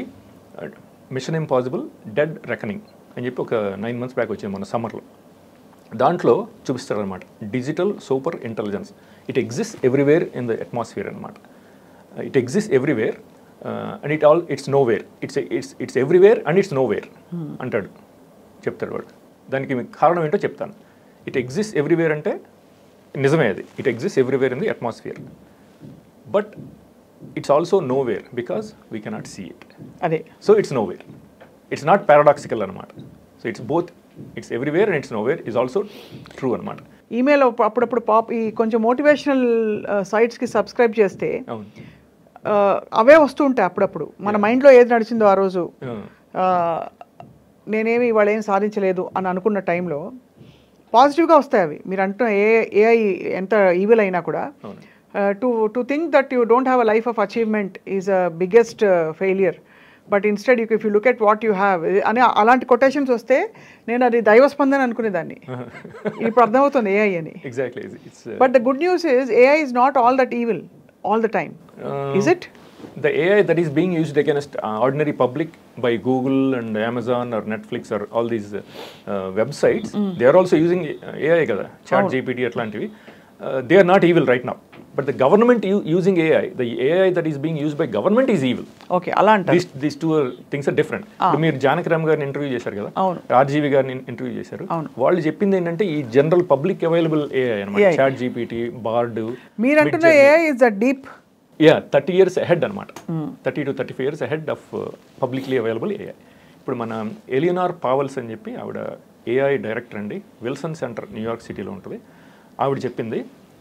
మిషన్ ఇంపాసిబుల్ డెడ్ రెకనింగ్ అని చెప్పి ఒక నైన్ మంత్స్ బ్యాక్ వచ్చింది మన సమ్మర్లో దాంట్లో చూపిస్తారు అనమాట digital super intelligence it exist everywhere in the atmosphere అనమాట it exist everywhere and it all it's nowhere it's it's it's everywhere and it's nowhere అంటాడు చెప్తాడు వాడు దానికి మీకు కారణం ఏంటో చెప్తాను ఇట్ ఎగ్జిస్ట్ ఎవ్రీవేర్ అంటే నిజమే అది it exist everywhere in the atmosphere but it's also nowhere because we cannot see it అదే so it's nowhere it's not paradoxical అనమాట so it's both it's everywhere and it's nowhere is also true అనమాట email అప్పుడప్పుడు pop ఈ కొంచెం motivational సైట్స్కి subscribe చేస్తే అవును ఆ, అవే వస్తూ ఉంటాయి అప్పుడప్పుడు మన మైండ్లో ఏది నడిచిందో ఆ రోజు Uh, ఆ, నేనేమి ఇవాళ ఏం సాధించలేదు అని అనుకున్న టైంలో పాజిటివ్గా వస్తాయి అవి మీరు అంటున్న ఏ ఏఐ ఎంత ఈవిల్ అయినా కూడా అవును to to think that you don't have a life of achievement is a biggest failure but instead you if you look at what you have అని అలాంటి కొటేషన్స్ వస్తే నేను అది దైవస్పందన అనుకునేదాన్ని ఇప్పుడు అర్థమవుతుంది ఏఐ అని exactly it's but the good news is AI is not all that evil all the time is it the AI that is being used against uh, ordinary public by Google and Amazon or Netflix or all these uh, uh, websites, they are also using uh, AI kada, chat GPT atlantivi. Uh, they are not evil right now. But the government u- using AI, the AI that is being used by government is evil. Okay అలా అంటారు these these two things are different ఇప్పుడు మీరు జానకిరామ్ గారిని interview చేశారు కదా అవును. రాజీవి గారిని interview చేశారు అవును. వాళ్ళు చెప్పింది ఏంటంటే ఈ జనరల్ పబ్లిక్ అవైలబుల్ ఏఐ అనమాట AI. చాట్ జీపీటీ బార్డ్ మీరు అంటున్న AI is the deep yeah thirty years ahead అనమాట thirty to thirty five years ahead of publicly available AI ఇప్పుడు మన ఎలియనార్ పావల్స్ అని చెప్పి ఆవిడ ఏఐ డైరెక్టర్ అండి విల్సన్ సెంటర్ న్యూయార్క్ సిటీలో ఉంటుంది ఆవిడ చెప్పింది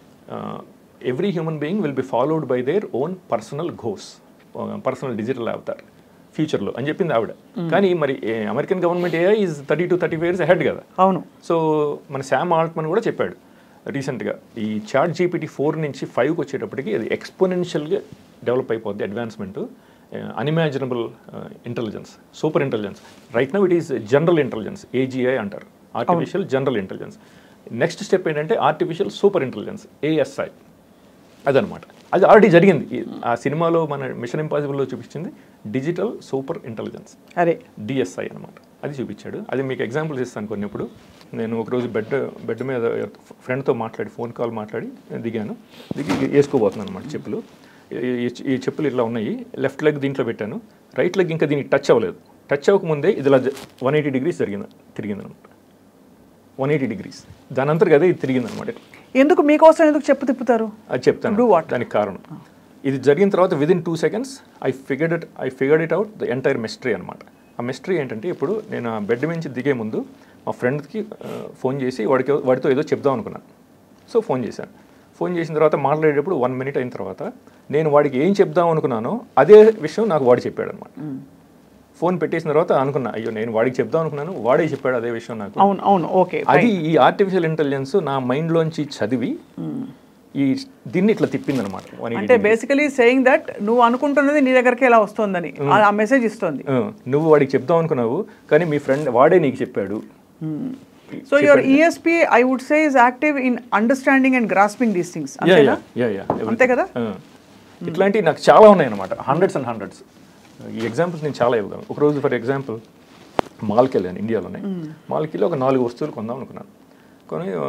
every human being will be followed by their own personal ఘోస్ పర్సనల్ డిజిటల్ అవతార్ ఫ్యూచర్లో అని చెప్పింది ఆవిడ కానీ మరి American government AI is thirty to thirty five years ahead కదా అవును సో మన శామ్ ఆల్ట్మన్ కూడా చెప్పాడు రీసెంట్గా ఈ చాట్ జీపీటీ ఫోర్ నుంచి ఫైవ్కి వచ్చేటప్పటికి అది ఎక్స్పోనెన్షియల్గా డెవలప్ అయిపోద్ది advancement unimaginable intelligence super intelligence right now it is general intelligence AGI అంటారు artificial general intelligence next step ఏంటంటే ఆర్టిఫిషియల్ సూపర్ ఇంటెలిజెన్స్ ఏఎస్ఐ అదనమాట అది ఆల్రెడీ జరిగింది ఈ- ఆ సినిమాలో మన మిషన్ ఇంపాసిబుల్లో చూపించింది డిజిటల్ సూపర్ ఇంటెలిజెన్స్ అదే డిఎస్ఐ అనమాట అది చూపించాడు అది మీకు ఎగ్జాంపుల్స్ ఇస్తాను కొన్ని ఇప్పుడు నేను ఒకరోజు బెడ్ బెడ్ మీద ఫ్రెండ్తో మాట్లాడి ఫోన్ కాల్ మాట్లాడి దిగాను దిగి వేసుకోబోతున్నాను అనమాట చెప్పులు ఈ- ఈ- ఈ చెప్పులు ఇట్లా ఉన్నాయి లెఫ్ట్ లెగ్ దీంట్లో పెట్టాను రైట్ లెగ్ ఇంకా దీనికి టచ్ అవ్వలేదు టచ్ అవ్వకముందే ఇది ఇలా వన్ ఎయిటీ డిగ్రీస్ జరిగింది తిరిగింది అనమాట వన్ ఎయిటీ డిగ్రీస్ దాని అంతర్ కదా ఇది తిరిగింది అనమాట ఎందుకు మీకోసం ఎందుకు చెప్పు తిప్పుతారు అది చెప్తాను Do what? దానికి కారణం ఇది జరిగిన తర్వాత within two seconds I figured it I figured it out the entire mystery అనమాట ఆ మిస్టరీ ఏంటంటే ఇప్పుడు నేను ఆ బెడ్ నుంచి దిగే ముందు మా ఫ్రెండ్కి ఫోన్ చేసి వాడికి వాడితో ఏదో చెప్దాం అనుకున్నాను సో ఫోన్ చేశాను ఫోన్ చేసిన తర్వాత మాట్లాడేటప్పుడు వన్ మినిట్ అయిన తర్వాత నేను వాడికి ఏం చెప్దాం అనుకున్నానో అదే విషయం నాకు వాడు చెప్పాడు అనమాట ఫోన్ పెట్టేసిన తర్వాత అనుకున్నా అయ్యో నేను వాడికి చెప్దాం అనుకున్నాను వాడే చెప్పాడు అదే విషయం నాకు అవును అవును ఓకే అది ఈ ఆర్టిఫిషియల్ ఇంటెలిజెన్స్ నా మైండ్లోంచి చదివి ఈ దీన్ని ఇట్లా తిప్పింది అనమాట అంటే బేసికలీ సేయింగ్ దట్ నువ్వు అనుకుంటున్నది నీ దగ్గరికి ఎలా వస్తుందని ఆ- ఆ మెసేజ్ ఇస్తుంది నువ్వు వాడికి చెప్దాం అనుకున్నావు కానీ మీ ఫ్రెండ్ వాడే నీకు చెప్పాడు so your ESP I would say is active in understanding and grasping these things yeah అంతేనా యా యా అంతే కదా ఇట్లాంటివి నాకు చాలా ఉన్నాయి అనమాట హండ్రెడ్స్ అండ్ హండ్రెడ్స్ ఈ ఎగ్జాంపుల్స్ నేను చాలా ఇవ్వగలను ఒకరోజు ఫర్ ఎగ్జాంపుల్ మాల్కి వెళ్ళాను ఇండియాలోనే మాల్కి వెళ్ళి ఒక నాలుగు వస్తువులు కొందాం అనుకున్నాను కొని ఆ,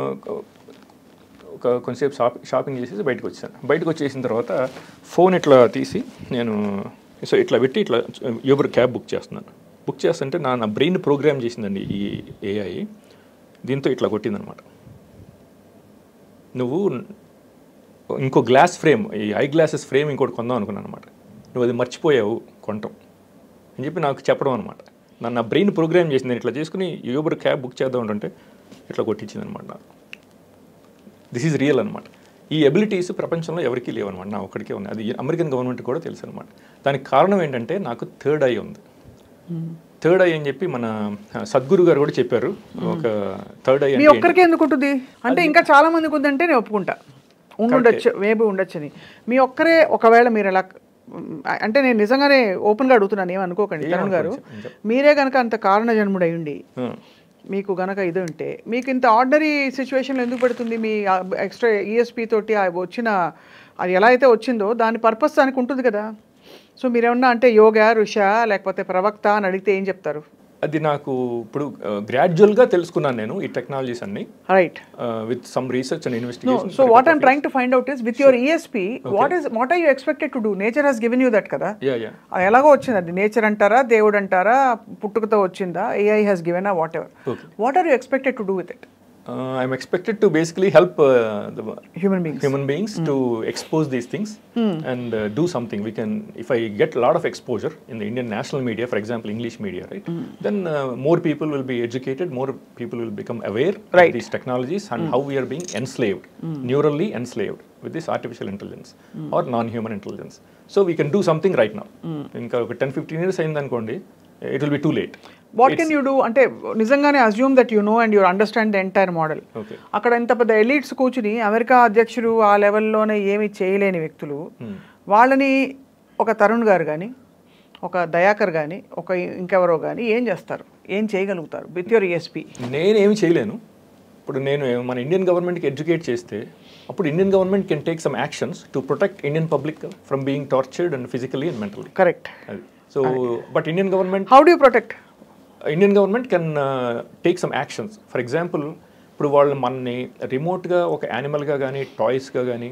ఒక కొంచెంసేపు షాప్ షాపింగ్ చేసేసి బయటకు వచ్చాను బయటకు వచ్చేసిన తర్వాత ఫోన్ ఇట్లా తీసి నేను సో ఇట్లా పెట్టి ఇట్లా యూబర్ క్యాబ్ బుక్ చేస్తున్నాను బుక్ చేస్తుంటే నా నా బ్రెయిన్ ప్రోగ్రామ్ చేసిందండి ఈ ఏఐ దీంతో ఇట్లా కొట్టిందనమాట నువ్వు ఇంకో గ్లాస్ ఫ్రేమ్ ఈ ఐ గ్లాసెస్ ఫ్రేమ్ ఇంకోటి కొందాం అనుకున్నాను అనమాట నువ్వు అది మర్చిపోయావు కొంటాం అని చెప్పి నాకు చెప్పడం అనమాట నన్ను నా బ్రెయిన్ ప్రోగ్రామ్ చేసింది నేను ఇట్లా చేసుకుని యూబర్ క్యాబ్ బుక్ చేద్దాం అంటే ఇట్లా కొట్టించింది అనమాట నాకు దిస్ ఈజ్ రియల్ అనమాట ఈ ఎబిలిటీస్ ప్రపంచంలో ఎవరికీ లేవన్నమాట నా ఒక్కడికే ఉంది అది అమెరికన్ గవర్నమెంట్ కూడా తెలుసు అనమాట దానికి కారణం ఏంటంటే నాకు థర్డ్ ఐ ఉంది థర్డ్ ఐ అని చెప్పి మన ఆ, సద్గురు గారు కూడా చెప్పారు ఒక థర్డ్ ఐ మీ అంటే ఒక్కరికి ఎందుకు ఉంటుంది అంటే ఇంకా చాలా మందికి ఉందంటే నేను ఒప్పుకుంటా ఉండొచ్చు మేబీ ఉండొచ్చని మీ ఒక్కరే ఒకవేళ మీరు ఎలా మ్, అంటే నేను నిజంగానే ఓపెన్గా అడుగుతున్నాను ఏమి అనుకోకండి ఏం తరుణ్ గారు అనుకోను, చెప్పు. మీరే కనుక అంత కారణ జన్ముడై ఉండి Hmm. మీకు గనక ఇది ఉంటే మీకు ఇంత ఆర్డినరీ సిచ్యువేషన్లో ఎందుకు పెడుతుంది మీ ఎక్స్ట్రా ఈఎస్పి తోటి ఆ వచ్చిన అది ఎలా అయితే వచ్చిందో దాని పర్పస్ దానికి ఉంటుంది కదా సో మీరేమన్నా అంటే యోగా ఋష లేకపోతే ప్రవక్త అని అడిగితే ఏం చెప్తారు అది నాకు ఇప్పుడు గ్రాడ్యువల్గా తెలుసుకున్నాను నేను ఈ టెక్నాలజీస్ అన్ని right with some research and No, investigation so what I'm trying to find out is with your ESP, what is what are you expected to do? Nature has given you that కదా yeah yeah అది ఎలాగో వచ్చింది అది nature అంటారా దేవుడు అంటారా పుట్టుకతో వచ్చిందా AI has given whatever Okay. What are you expected to do with it I'm expected to basically help human beings human beings to expose these things and uh, do something we can if i get a lot of exposure in the indian national media for example english media right then uh, more people will be educated more people will become aware Right. of these technologies and how we are being enslaved neurally enslaved with this artificial intelligence or non-human intelligence so we can do something right now ఇంకా ఒక ten fifteen years అయిందనుకోండి it will be too late what can you do అంటే నిజంగానే assume that you know and your understand the entire model okay అక్కడ ఇంత పెద్ద elites కూర్చుని America అధ్యక్షుడు ఆ లెవెల్లోనే ఏమీ చేయలేని వ్యక్తులు వాళ్ళని ఒక తరుణ్ గారు కానీ ఒక దయాకర్ కానీ ఒక ఇంకెవరో కానీ ఏం చేస్తారు ఏం చేయగలుగుతారు విత్ యువర్ ఈఎస్పీ నేనేమి చేయలేను ఇప్పుడు నేను మన ఇండియన్ గవర్నమెంట్కి ఎడ్యుకేట్ చేస్తే అప్పుడు Indian government can take some actions to protect Indian public from being tortured and physically and mentally correct అది so but Indian government how do protect Indian government can take some actions for example ఇప్పుడు వాళ్ళు మనని రిమోట్గా ఒక యానిమల్గా కానీ టాయ్స్గా కానీ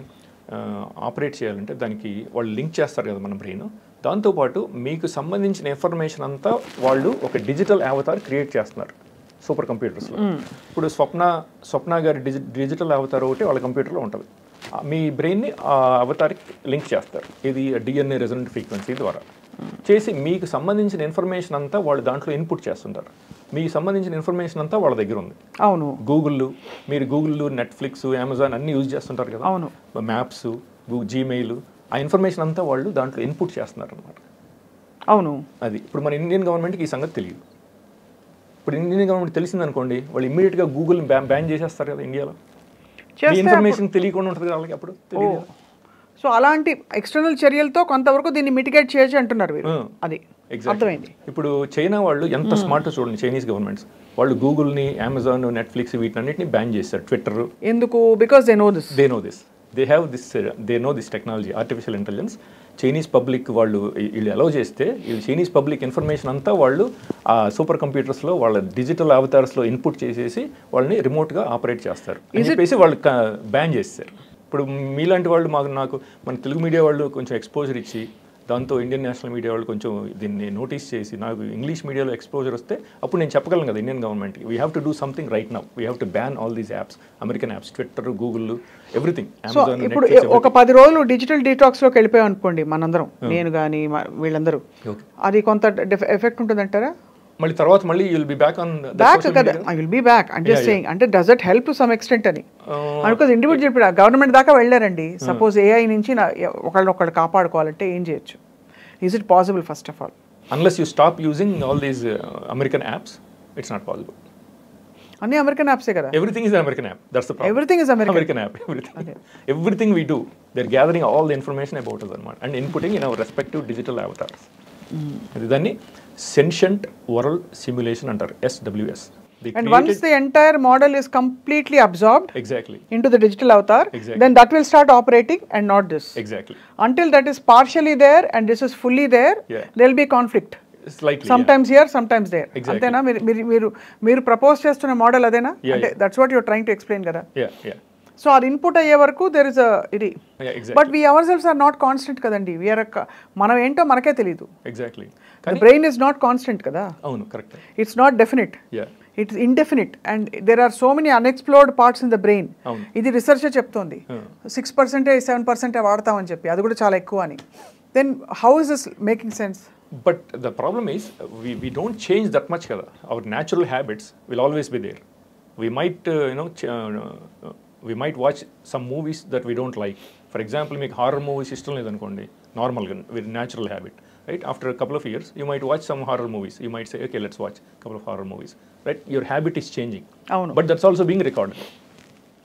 operate చేయాలంటే దానికి వాళ్ళు లింక్ చేస్తారు కదా మన బ్రెయిన్ దాంతోపాటు మీకు సంబంధించిన ఇన్ఫర్మేషన్ అంతా వాళ్ళు ఒక డిజిటల్ అవతార్ క్రియేట్ చేస్తున్నారు సూపర్ కంప్యూటర్స్లో ఇప్పుడు స్వప్న స్వప్న గారి డిజి డిజిటల్ అవతార్ ఒకటి వాళ్ళ కంప్యూటర్లో ఉంటుంది ఆ మీ బ్రెయిన్ని ఆ అవతార్కి లింక్ చేస్తారు ఇది డిఎన్ఏ రెజనెంట్ ఫ్రీక్వెన్సీ ద్వారా చేసి మీకు సంబంధించిన ఇన్ఫర్మేషన్ అంతా వాళ్ళు దాంట్లో ఇన్పుట్ చేస్తుంటారు మీకు సంబంధించిన ఇన్ఫర్మేషన్ అంతా వాళ్ళ దగ్గర ఉంది అవును గూగుల్ మీరు గూగుల్ నెట్ఫ్లిక్స్ అమెజాన్ అన్ని యూజ్ చేస్తుంటారు కదా అవును. మ్యాప్స్ జీమెయిల్ ఆ ఇన్ఫర్మేషన్ అంతా వాళ్ళు దాంట్లో ఇన్పుట్ చేస్తున్నారు అనమాట అవును అది ఇప్పుడు మన ఇండియన్ గవర్నమెంట్కి ఈ సంగతి తెలియదు ఇప్పుడు ఇండియన్ గవర్నమెంట్ తెలిసిందనుకోండి వాళ్ళు ఇమ్మీడియట్గా గూగుల్ బ్యాన్ బ్యాన్ చేసేస్తారు కదా ఇండియాలో ఈ చేస్తే ఇన్ఫర్మేషన్ తెలియకుండా ఉంటుంది కదా వాళ్ళకి అప్పుడు తెలియదు కదా. సో అలాంటి ఎక్స్టర్నల్ చర్యలతో కొంతవరకు దీన్ని మిటిగేట్ చేయొచ్చు అంటున్నారు మీరు Hmm. అది Exactly. అర్థమైంది ఇప్పుడు చైనా వాళ్ళు ఎంత స్మార్ట్ చూడండి చైనీస్ గవర్నమెంట్స్ వాళ్ళు గూగుల్ని అమెజాన్ నెట్ఫ్లిక్స్ వీటన్నిటిని బ్యాన్ చేశారు ట్విట్టర్ ఎందుకు because they know this they know this they have this they know this technology artificial intelligence Chinese public వాళ్ళు ఈ- వీళ్ళు అలౌ చేస్తే వీళ్ళు చైనీస్ పబ్లిక్ ఇన్ఫర్మేషన్ అంతా వాళ్ళు ఆ సూపర్ కంప్యూటర్స్లో వాళ్ళ డిజిటల్ అవతార్స్లో ఇన్పుట్ చేసేసి వాళ్ళని రిమోట్గా ఆపరేట్ చేస్తారు అని చెప్పేసి వాళ్ళు బ్యాన్ చేస్తారు ఇప్పుడు మీలాంటి వాళ్ళు మాకు నాకు మన తెలుగు మీడియా వాళ్ళు కొంచెం ఎక్స్పోజర్ ఇచ్చి దాంతో ఇండియన్ నేషనల్ మీడియా వాళ్ళు కొంచెం దీన్ని నోటీస్ చేసి నాకు ఇంగ్లీష్ మీడియాలో ఎక్స్పోజర్ వస్తే అప్పుడు నేను చెప్పగలను కదా ఇండియన్ గవర్నమెంట్కి we have to do something right now we have to ban all these apps American apps Twitter Google everything so ఇప్పుడు ఒక పది రోజులు డిజిటల్ డీటాక్స్ లోకి వెళ్ళిపోయాం అనుకోండి మనందరం నేను కానీ వీళ్ళందరూ Okay. అది కొంత ఎఫెక్ట్ ఉంటుందంటారా మళ్ళీ తర్వాత మళ్ళీ you'll be back on back కదా ఐ విల్ బీ బ్యాక్ అంటే సేయింగ్ అంటే does it help to some extent అని అనుకోదు ఇండివిజువల్ చెప్పి గవర్నమెంట్ దాకా వెళ్ళారండి సపోజ్ ఏఐ నుంచి నా ఒకళ్ళని ఒకళ్ళు కాపాడుకోవాలంటే ఏం చేయొచ్చు is it possible first of all unless you stop using all these American apps it's not possible అన్ని అమెరికన్ యాప్సే కదా everything is American app that's the everything is American American app everything everything we do their gathering all the information about us అనమాట and inputting in our respective digital avatars ఇది దాన్ని sentient world simulation అంటారు SWS and once the entire model is completely absorbed exactly into the digital avatar Exactly. then that will start operating and not this exactly until that is partially there and this is fully there Yeah. there will be conflict slightly sometimes here sometimes there Exactly. అంతేనా మీరు మీరు మీరు మీరు propose చేస్తున్న model అదేనా Yeah, అంటే that's what your trying to explain కదా yeah yeah so అది ఇన్పుట్ అయ్యే వరకు దెర్ ఇస్ ఇది yeah exactly but we our cells are not constant కదండి వీఆర్ మనం ఏంటో మనకే తెలియదు exactly the brain is not constant కదా అవును correct it's not definite yeah it's indefinite and there are so many unexplored parts in the brain అవును. ఇది research చెప్తోంది సిక్స్ పర్సెంటే సెవెన్ పర్సెంటే వాడతామని చెప్పి అది కూడా చాలా ఎక్కువ అని then how is this making sense But the problem is, uh, we, we don't change that much. Kada. Our natural habits will always be there. We might, uh, you know, ch- uh, uh, we might watch some movies that we don't like. For example, make horror movies ఇష్టం లేదనుకోండి normal with natural habit. Right? After a couple of years, you might watch some horror movies. You might say, okay, let's watch a couple of horror movies. Right? Your habit is changing. అవును But that's also being recorded.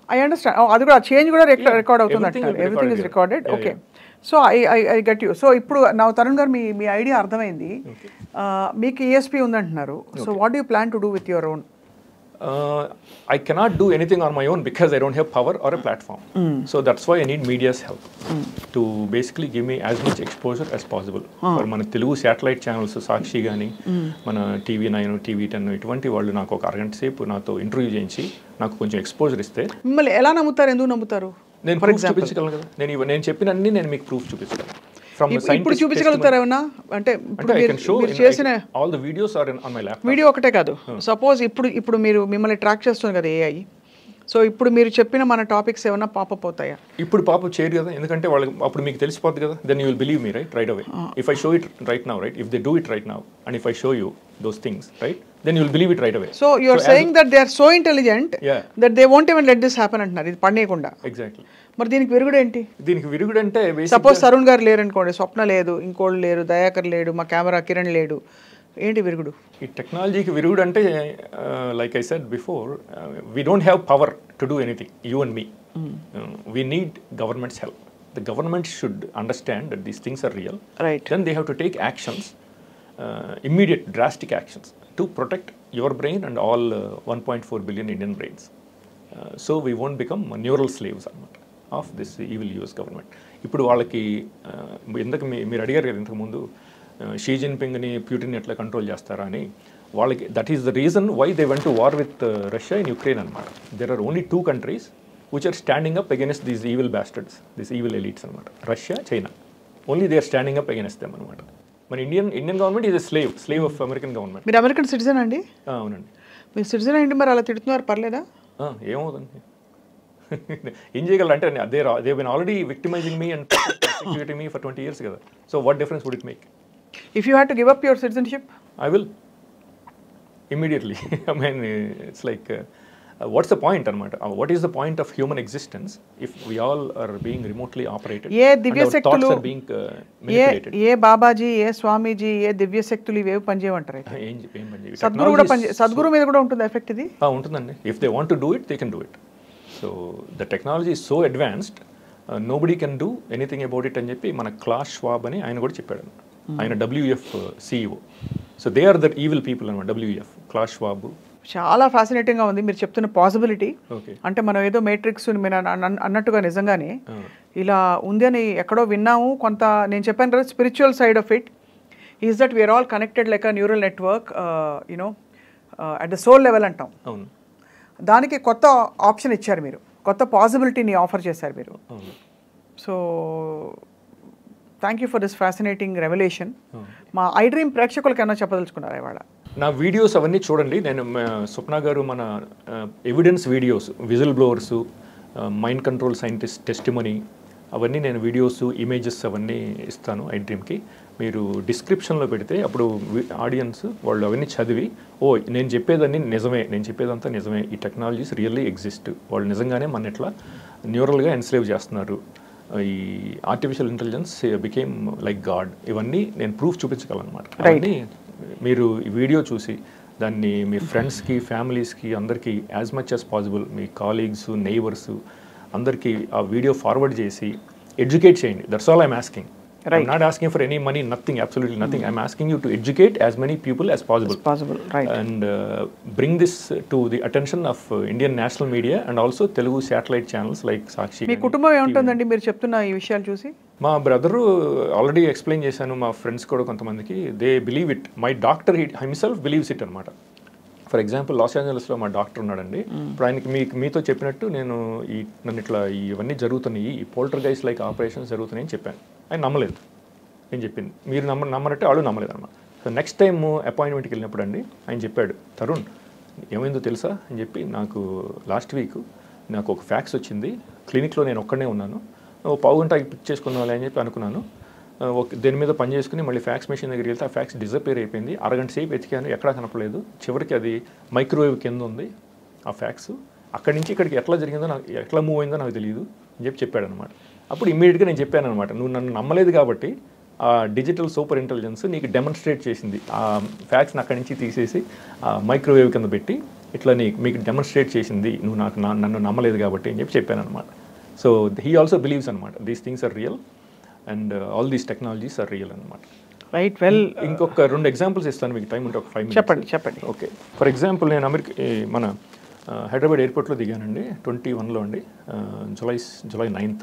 I understand అది కూడా change కూడా Yeah, record అవుతుంది everything అంటారు will be everything is recorded, recorded yeah. Okay Yeah, so I I I get you so ఇప్పుడు నా తరుణ్ గారు మీ మీ ఐడియా అర్థమైంది Uh, మీకు ఈఎస్పీ ఉందంటున్నారు so what you plan to do with your own uh, I cannot do anything on my own because I don't have power or a platform. So that's why I need media's help to basically give me as much exposure as possible. For మన Telugu satellite channels సాక్షి కానీ మన TV nine TV ten ఇటువంటి వాళ్ళు నాకు ఒక అరగంట సేపు నాతో ఇంటర్వ్యూ చేయించి నాకు కొంచెం ఎక్స్పోజర్ ఇస్తే మిమ్మల్ని ఎలా నమ్ముతారు ఎందుకు నమ్ముతారు నేను ఫర్ ప్రూఫ్ ఎగ్జాంపుల్ చూపించగలను కదా నేను ఇవ- నేను చెప్పినన్ని నేను మీకు ప్రూఫ్ చూపిస్తాను ఫ్రమ్ ఇప్పుడు చూపించగలుగుతారు ఏమన్నా అంటే అంటే ఇప్పుడు ఐ మీరు- కెన్ షో మీరు చేసిన all the videos are on my lap video ఒకటే కాదు సపోజ్ ఇప్పుడు ఇప్పుడు మీరు మిమ్మల్ని ట్రాక్ చేస్తుంది కదా ఏఐ సో ఇప్పుడు మీరు చెప్పిన మన టాపిక్స్ ఏమైనా పాపప్ అవుతాయా ఇప్పుడు పాప చేయరు కదా ఎందుకంటే వాళ్ళకి అప్పుడు మీకు తెలిసిపోద్ది కదా then you will believe me right right away if I show it right now right if they do it right now and if I show you those things right then you will believe it right away so you are saying that they are so intelligent Yeah. That they won't even let this happen అంటున్నారు ఇది పడేయకుండా exactly మరి దీనికి విరుగుడు ఏంటి దీనికి విరుగుడు అంటే సపోజ్ తరుణ్ గారు లేరు అనుకోండి స్వప్న లేదు ఇంకోళ్ళు లేరు దయాకర్ లేడు మా కెమెరా కిరణ్ లేడు ఏంటి విరుగుడు ఈ టెక్నాలజీకి విరుగుడు అంటే like I said before we don't have power to do anything you and me we need governments help the government should understand that these things are real right then they have to take actions, uh, immediate drastic actions to protect your brain and all uh, 1.4 billion Indian brains. Uh, so we won't become neural slaves అన్నమాట of this evil US government ఇప్పుడు వాళ్ళకి uh, ఎందుకు మీ- మీరు అడిగారు కదా ఇంతకుముందు Xi జిన్పింగ్ని ప్యూటిన్ ఎట్లా కంట్రోల్ చేస్తారా అని వాళ్ళకి that is the reason why they went to war with Russia in Ukraine అనమాట there are only two countries which are standing up against these evil bastards this evil elites అనమాట Russia China only they are standing up against them అనమాట మన Indian Indian government is a slave slave of American government మీరు American citizen అండి అవునండి మీరు citizen ఏంటి మరి అలా తిడుతున్నారు పర్లేదా ఆ, ఏమవుతుంది ఏం చేయగలరు అంటే they they been already victimizing me and security me for twenty years కదా so what difference would it make if you had to give up your citizenship I will immediately I mean it's like what's the point అనమాట what is the point of human existence if we all are being remotely operated ఏ దివ్యశక్తులు are being ఏ manipulated ఏ బాబాజీ ఏ స్వామీజీ ఏ దివ్యశక్తులు ఇవేవి పనిచేయమంటారు అయితే? ఏం ఏం పని చేయవు. సద్గురు కూడా Technology పని is సద్గురు మీద కూడా ఉంటుంది ఎఫెక్ట్ ఇది ఆ, ఉంటుందండి if they want to do it they can do it so the technology is so advanced nobody can do anything about it అని చెప్పి మన క్లాస్ షవాబ్ అని ఆయన కూడా చెప్పాడు ఆయన WF CEO so they are the evil people అనమాట WF Klaus Schwab చాలా ఫ్యాసినేటింగ్గా ఉంది మీరు చెప్తున్న పాసిబిలిటీ ఓకే అంటే మనం ఏదో మేట్రిక్స్ మీరు అన్న- అన్న- అన్నట్టుగా నిజంగానే ఇలా ఉంది అని ఎక్కడో విన్నాము కొంత నేను చెప్పాను కదా spiritual side of it is that we are all connected like a neural network you know at the soul level అంటాం అవును దానికి కొత్త ఆప్షన్ ఇచ్చారు మీరు కొత్త పాసిబిలిటీని ఆఫర్ చేశారు మీరు అవును so thank you for this fascinating revolution మా ఐ డ్రీమ్ ప్రేక్షకులకి ఏమైనా చెప్పదలుచుకున్నారా ఇవాళ నా వీడియోస్ అవన్నీ చూడండి నేను మ- స్వప్న గారు మన evidence videos whistle blowers mind control scientist testimony అవన్నీ నేను వీడియోస్ ఇమేజెస్ అవన్నీ ఇస్తాను ఐ డ్రీమ్కి మీరు డిస్క్రిప్షన్లో పెడితే అప్పుడు ఆడియన్స్ వాళ్ళు అవన్నీ చదివి ఓ నేను చెప్పేదన్నీ నిజమే నేను చెప్పేదంతా నిజమే ఈ టెక్నాలజీస్ రియల్లీ ఎగ్జిస్ట్ వాళ్ళు నిజంగానే మన ఇట్లా న్యూరల్గా ఎన్స్లేవ్ చేస్తున్నారు ఈ artificial intelligence became like God ఇవన్నీ నేను ప్రూఫ్ చూపించగలనమాట అవన్నీ మీరు ఈ వీడియో చూసి దాన్ని మీ ఫ్రెండ్స్కి ఫ్యామిలీస్కి అందరికీ యాజ్ మచ్ యాజ్ పాసిబుల్ మీ కాలీగ్స్ నైబర్స్ అందరికీ ఆ వీడియో ఫార్వర్డ్ చేసి ఎడ్యుకేట్ చేయండి that's all I'm asking Right. Not asking for any money nothing absolutely nothing I'm asking you to educate as many people as possible possible right and uh, bring this to the attention of uh, Indian national media and also Telugu satellite channels like Sakshi. మీ and కుటుంబం TV. ఏముంటుందండి మీరు చెప్తున్న ఈ విషయాలు చూసి మా brother already explain చేశాను మా ఫ్రెండ్స్ కూడా కొంతమందికి they believe it my doctor himself believes it అనమాట ఫర్ ఎగ్జాంపుల్ లాస్ ఏంజలస్లో మా డాక్టర్ ఉన్నాడండి ఇప్పుడు ఆయనకి మీకు మీతో చెప్పినట్టు నేను ఈ నన్ను ఇట్లా ఇవన్నీ జరుగుతున్నాయి ఈ పోల్టర్ గైస్ లైక్ ఆపరేషన్స్ జరుగుతున్నాయి అని చెప్పాను ఆయన నమ్మలేదు నేను చెప్పింది మీరు నమ్మ నమ్మరంటే వాళ్ళు నమ్మలేదు అనమాట సో నెక్స్ట్ టైం అపాయింట్మెంట్కి వెళ్ళినప్పుడు అండి ఆయన చెప్పాడు తరుణ్ ఏమైందో తెలుసా అని చెప్పి నాకు లాస్ట్ వీక్ నాకు ఒక ఫ్యాక్స్ వచ్చింది క్లినిక్లో నేను ఒక్కడనే ఉన్నాను ఓ పావు గంట పిక్ చేసుకున్నాను అని చెప్పి అనుకున్నాను ఆ, ఒక దేని మీద పని చేసుకుని మళ్ళీ ఫ్యాక్స్ మెషిన్ దగ్గరికి వెళ్తే ఆ ఫ్యాక్స్ డిజపేర్ అయిపోయింది అరగంట సేపు వెతికాను ఎక్కడా కనపడలేదు చివరికి అది మైక్రోవేవ్ కింద ఉంది ఆ ఫ్యాక్స్ అక్కడి నుంచి ఇక్కడికి ఎట్లా జరిగిందో నాకు ఎట్లా మూవ్ అయిందో నాకు తెలియదు అని చెప్పి చెప్పాడు అనమాట అప్పుడు ఇమ్మీడియట్గా నేను చెప్పాను అనమాట నువ్వు నన్ను నమ్మలేదు కాబట్టి ఆ డిజిటల్ సూపర్ ఇంటెలిజెన్స్ నీకు డెమాన్స్ట్రేట్ చేసింది ఆ ఫ్యాక్స్ని అక్కడి నుంచి తీసేసి ఆ మైక్రోవేవ్ కింద పెట్టి ఇట్లా నీ మీకు డెమాన్స్ట్రేట్ చేసింది నువ్వు నాకు నా- నన్ను నమ్మలేదు కాబట్టి అని చెప్పి చెప్పాను అనమాట సో హీ ఆల్సో బిలీవ్స్ అనమాట these things are real and all these technologies are real అనమాట రైట్ వెల్ ఇంకొక రెండు ఎగ్జాంపుల్స్ ఇస్తాను మీకు టైం ఉంటే ఒక ఫైవ్ చెప్పండి చెప్పండి ఓకే ఫర్ ఎగ్జాంపుల్ నేను అమెరికా ఈ మన ఆ, హైదరాబాద్ ఎయిర్పోర్ట్లో దిగానండి ట్వంటీ వన్లో అండి ఆ, July July ninth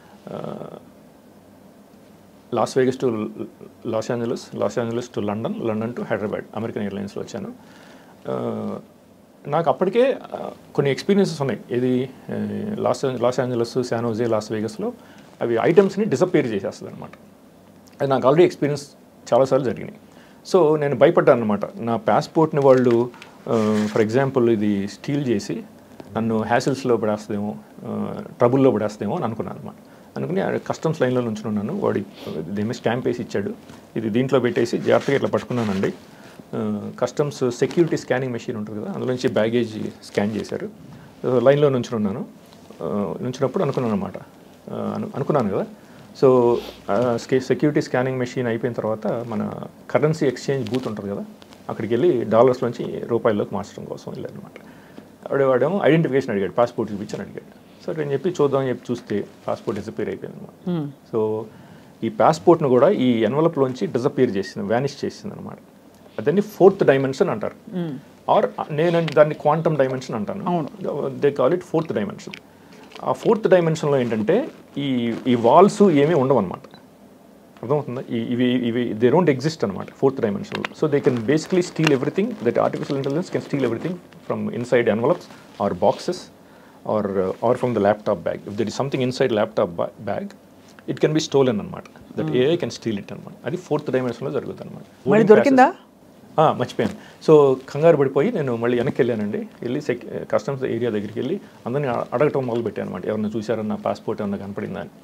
Las Vegas to Los Angeles Los Angeles to London London to Hyderabad American ఎయిర్లైన్స్లో వచ్చాను ఆ, నాకు అప్పటికే ఆ, కొన్ని ఎక్స్పీరియన్సెస్ ఉన్నాయి ఇది ఆ, Los Los Angeles San Jose Las వేగస్లో అవి ఐటమ్స్ని డిసప్పేర్ చేసేస్తుంది అనమాట అది నాకు ఆల్రెడీ ఎక్స్పీరియన్స్ చాలాసార్లు జరిగినాయి సో నేను భయపడ్డాను అనమాట నా పాస్పోర్ట్ని వాళ్ళు ఫర్ ఎగ్జాంపుల్ ఇది స్టీల్ చేసి నన్ను హ్యాసిల్స్లో పడేస్తుందేమో ట్రబుల్లో పడేస్తుందేమో అని అనుకున్నాను అనమాట అనుకుని కస్టమ్స్ లైన్లో నుంచి ఉన్నాను వాడి దేమే స్టాంప్ వేసి ఇచ్చాడు ఇది దీంట్లో పెట్టేసి జాగ్రత్తగా ఇట్లా పట్టుకున్నానండి కస్టమ్స్ సెక్యూరిటీ స్కానింగ్ మెషిన్ ఉంటుంది కదా అందులో నుంచి బ్యాగేజ్ స్కాన్ చేశారు లైన్లో నుంచి ఉన్నాను నుంచినప్పుడు అనుకున్నాను అనమాట అనుకున్నాను కదా సో సెక్యూరిటీ స్కానింగ్ మెషిన్ అయిపోయిన తర్వాత మన కరెన్సీ ఎక్స్చేంజ్ బూత్ ఉంటుంది కదా అక్కడికి వెళ్ళి డాలర్స్ నుంచి రూపాయల్లోకి మార్చడం కోసం వెళ్ళారనమాట వాడేవాడేమో ఐడెంటిఫికేషన్ అడిగాడు పాస్పోర్ట్ చూపించని అడిగాడు సో నేను చెప్పి చూద్దాం అని చెప్పి చూస్తే పాస్పోర్ట్ డిసపేర్ అయిపోయింది అనమాట సో ఈ పాస్పోర్ట్ను కూడా ఈ ఎన్వలప్లోంచి డిసపేర్ చేసింది వ్యానిష్ చేసింది అనమాట దాన్ని ఫోర్త్ డైమెన్షన్ అంటారు ఆర్ నేను దాన్ని క్వాంటమ్ డైమెన్షన్ అంటాను they call it fourth dimension ఆ ఫోర్త్ డైమెన్షన్లో ఏంటంటే ఈ ఈ వాల్స్ ఏమీ ఉండవు అనమాట అర్థమవుతుందా ఈ ఇవి ఇవి దే డోంట్ ఎగ్జిస్ట్ అనమాట ఫోర్త్ డైమెన్షన్లో so they can basically steal everything that artificial intelligence can steal everything from inside envelopes or boxes or or from the laptop bag if that is something inside laptop bag it can be stolen అనమాట that AI can steal it అనమాట అది fourth డైమెన్షన్లో జరుగుతుంది అనమాట మరి దొరికిందా ఆ, మర్చిపోయాను so కంగారు పడిపోయి నేను మళ్ళీ వెనక్కి వెళ్ళానండి వెళ్ళి సెక్ కస్టమ్స్ ఏరియా దగ్గరికి వెళ్ళి అందరిని అ- అడగటం మొదలు పెట్టాను అనమాట ఎవరైనా చూసారన్న పాస్పోర్ట్ ఏమన్నా కనపడిందా అని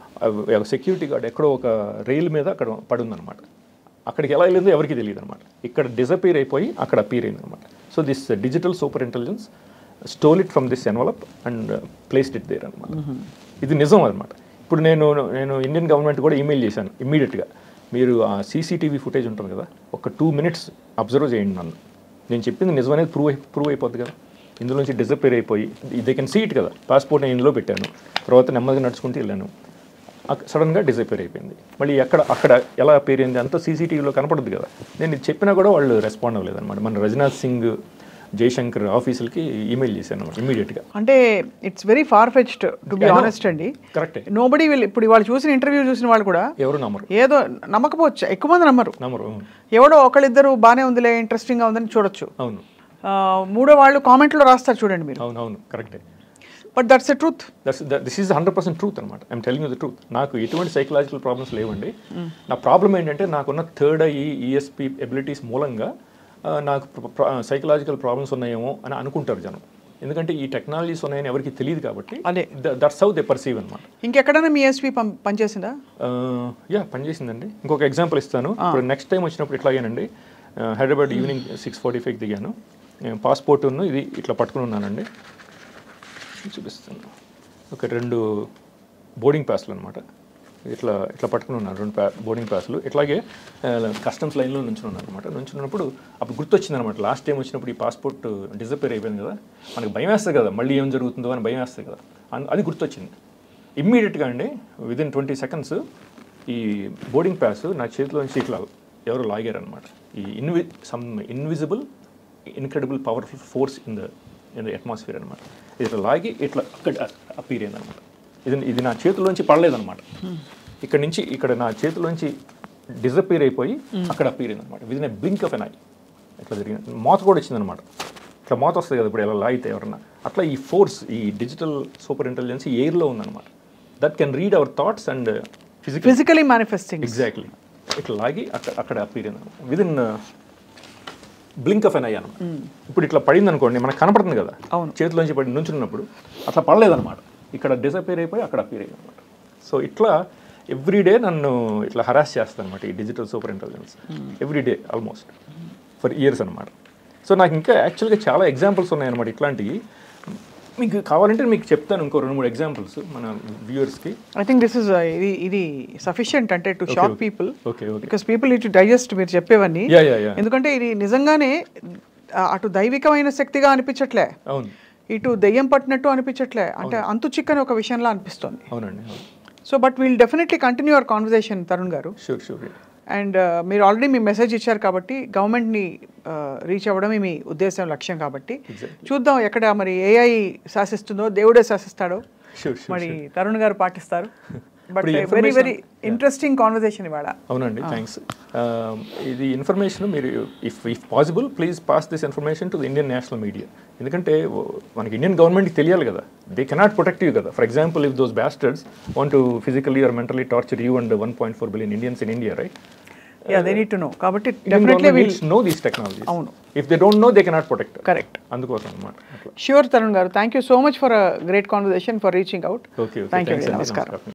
ఆ, ఒక సెక్యూరిటీ గార్డ్ ఎక్కడో ఒక రైలు మీద అక్కడ పడుందనమాట అక్కడికి ఎలా వెళ్ళిందో ఎవరికి తెలియదు అనమాట ఇక్కడ డిసపీర్ అయిపోయి అక్కడ అపీర్ అయింది అనమాట so this digital super intelligence stole it from this envelope and placed it there అనమాట ఇది నిజం అనమాట ఇప్పుడు నేను నేను ఇండియన్ గవర్నమెంట్ కూడా ఈమెయిల్ చేశాను ఇమ్మీడియట్గా మీరు ఆ సీసీటీవీ ఫుటేజ్ ఉంటుంది కదా ఒక టూ మినిట్స్ అబ్జర్వ్ చేయండి నన్ను నేను చెప్పింది నిజమనేది ప్రూవ్ అయి ప్రూవ్ అయిపోద్ది కదా ఇందులో నుంచి డిసపేర్ అయిపోయి దే కెన్ సీ ఇట్ కదా పాస్పోర్ట్ నేను ఇందులో పెట్టాను తర్వాత నెమ్మదిగా నడుచుకుంటూ వెళ్ళాను సడన్గా డిసపేర్ అయిపోయింది మళ్ళీ ఎక్కడ అక్కడ ఎలా పేరు అయింది అంతా సీసీటీవీలో కనపడుద్ది కదా నేను ఇది చెప్పినా కూడా వాళ్ళు రెస్పాండ్ అవ్వలేదు అనమాట మన రజనాథ్ సింగ్ జయశంకర్ ఆఫీసులకి ఈమెయిల్ చేశాను అనమాట ఇమీడియట్గా అంటే it's very far fetched to be I know. Honest అండి కరెక్టే నోబడి విల్ ఇప్పుడు వాళ్ళు చూసిన ఇంటర్వ్యూ చూసిన వాళ్ళు కూడా ఎవరు నమ్మరు ఏదో నమ్మకపోవచ్చు ఎక్కువ మంది నమ్మరు నమ్మరు అవును. ఎవడో ఒకళ్ళిద్దరు బాగానే ఉందిలే ఇంట్రెస్టింగ్గా ఉందని చూడొచ్చు అవును ఆ, మూడో వాళ్ళు కామెంట్లో రాస్తారు చూడండి మీరు అవును అవును కరెక్టే but that's a truth that's this is hundred percent truth అనమాట ఐమ్ టెలింగ్ ద ట్రూత్ నాకు ఎటువంటి సైకలాజికల్ ప్రాబ్లమ్స్ లేవండి నా ప్రాబ్లం ఏంటంటే నాకున్న థర్డ్ ఐ ఈఎస్పి ఎబిలిటీస్ మూలంగా ఆ, నాకు సైకలాజికల్ ప్రాబ్లమ్స్ ఉన్నాయేమో అని అనుకుంటారు జనం ఎందుకంటే ఈ టెక్నాలజీస్ ఉన్నాయని ఎవరికి తెలియదు కాబట్టి అదే. దట్స్ హౌ దే పర్సీవ్ అనమాట ఇంకెక్కడైనా మీ ఎస్పీ పనిచేసిందా యా పనిచేసిందండి ఇంకొక ఎగ్జాంపుల్ ఇస్తాను ఇప్పుడు నెక్స్ట్ టైం వచ్చినప్పుడు ఇట్లాగేనండి ఆ, హైదరాబాద్ ఈవినింగ్ సిక్స్ ఫార్టీ ఫైవ్కి దిగాను పాస్పోర్ట్ ఇది ఇట్లా పట్టుకుని ఉన్నానండి చూపిస్తాను ఒక రెండు బోర్డింగ్ పాస్లు అనమాట ఇట్లా ఇట్లా పట్టుకుని ఉన్నాను రెండు పా బోర్డింగ్ పాస్లు ఇట్లాగే కస్టమ్స్ లైన్లో నుంచి ఉన్నాను అనమాట నుంచున్నప్పుడు అప్పుడు గుర్తొచ్చింది అనమాట లాస్ట్ టైం వచ్చినప్పుడు ఈ పాస్పోర్ట్ డిజపేర్ అయిపోయింది కదా మనకి భయం వేస్తుంది కదా మళ్ళీ ఏం జరుగుతుందో అని భయం వేస్తుంది కదా అన్- అది గుర్తొచ్చింది ఇమ్మీడియట్గా అండి విదిన్ ట్వంటీ సెకండ్స్ ఈ బోర్డింగ్ పాస్ నా చేతిలోంచి ఇట్లా ఎవరు లాగారనమాట ఈ ఇన్వి some invisible incredible powerful force in the in the atmosphere అనమాట ఇట్లా లాగి ఇట్లా అక్కడ అపీర్ అయింది అనమాట ఇది ఇది నా చేతిలోంచి పడలేదన్నమాట ఇక్కడ నుంచి ఇక్కడ నా చేతిలోంచి డిజపీర్ అయిపోయి అక్కడ అపీర్ అయింది అనమాట within a blink of an eye ఇట్లా జరిగింది మోత కూడా వచ్చిందనమాట ఇట్లా మోత వస్తుంది కదా ఇప్పుడు ఎలా లాగితే ఎవరన్నా అట్లా ఈ ఫోర్స్ ఈ డిజిటల్ సూపర్ ఇంటెలిజెన్స్ ఎయిర్లో ఉందన్నమాట that can read our thoughts and physical physically manifesting exactly ఇట్లా లాగి అక్కడ అక్కడ అపీర్ అయింది విదిన్ బ్లింక్ ఆఫ్ ఎన్ అయ్యాను ఇప్పుడు ఇట్లా పడింది అనుకోండి మనకు కనపడుతుంది కదా అవును. చేతిలోంచి పడి నుంచున్నప్పుడు అట్లా పడలేదన్నమాట ఇక్కడ డిసపేర్ అయిపోయి అక్కడ అపీర్ అయ్యింది అనమాట సో ఇట్లా ఎవ్రీడే నన్ను ఇట్లా హరాస్ చేస్తాను అనమాట ఈ digital super intelligence everyday almost for years అనమాట సో నాకు ఇంకా యాక్చువల్గా చాలా ఎగ్జాంపుల్స్ ఉన్నాయన్నమాట ఇట్లాంటివి మీకు కావాలంటే మీకు చెప్తాను ఇంకో రెండు మూడు ఎగ్జాంపుల్స్ మన వ్యూవర్స్కి ఐ థింక్ దిస్ ఇస్ ఇది ఇది సఫిషియంట్ అంటే to shock okay. People okay okay because people it digest మీరు చెప్పేవన్నీ యా యా యా ఎందుకంటే ఇది నిజంగానే ఆ, అటు దైవికమైన శక్తిగా అనిపించట్లే అవును ఇటు దెయ్యం పట్టినట్టు అనిపించట్లే అంటే అంతు చిక్కని ఒక విషయంలా అనిపిస్తుంది అవునండి అవును so but we'll definitely continue our conversation Tarun garu sure sure and మీరు ఆల్రెడీ మీ మెసేజ్ ఇచ్చారు కాబట్టి గవర్నమెంట్ని రీచ్ అవ్వడమే మీ ఉద్దేశం లక్ష్యం కాబట్టి చూద్దాం ఎక్కడ మరి ఏఐ శాసిస్తుందో దేవుడే శాసిస్తాడో షూర్ షూర్ మరి తరుణ్ గారు పాటిస్తారు బట్ ఇప్పుడు ఈ very information- very interesting conversation ఇవాళ అవునండి థ్యాంక్స్ ఇది ఇన్ఫర్మేషన్ మీరు if if possible please pass this information to the Indian national media ఎందుకంటే ఓ- మనకి ఇండియన్ గవర్నమెంట్కి తెలియాలి కదా దే కెనాట్ ప్రొటెక్ట్ యూ కదా for example if those bastards want to physically or mentally torture you and one point four billion Indians in India right yeah they need to know కాబట్టి definitely will know these technology అవును. If they don't know they cannot protect correct అందుకోసం అనమాట అట్లా sure Tarun garu thank you so much for a great conversation for reaching out okay okay thank you thanks అండి నమస్కారం నమస్కారం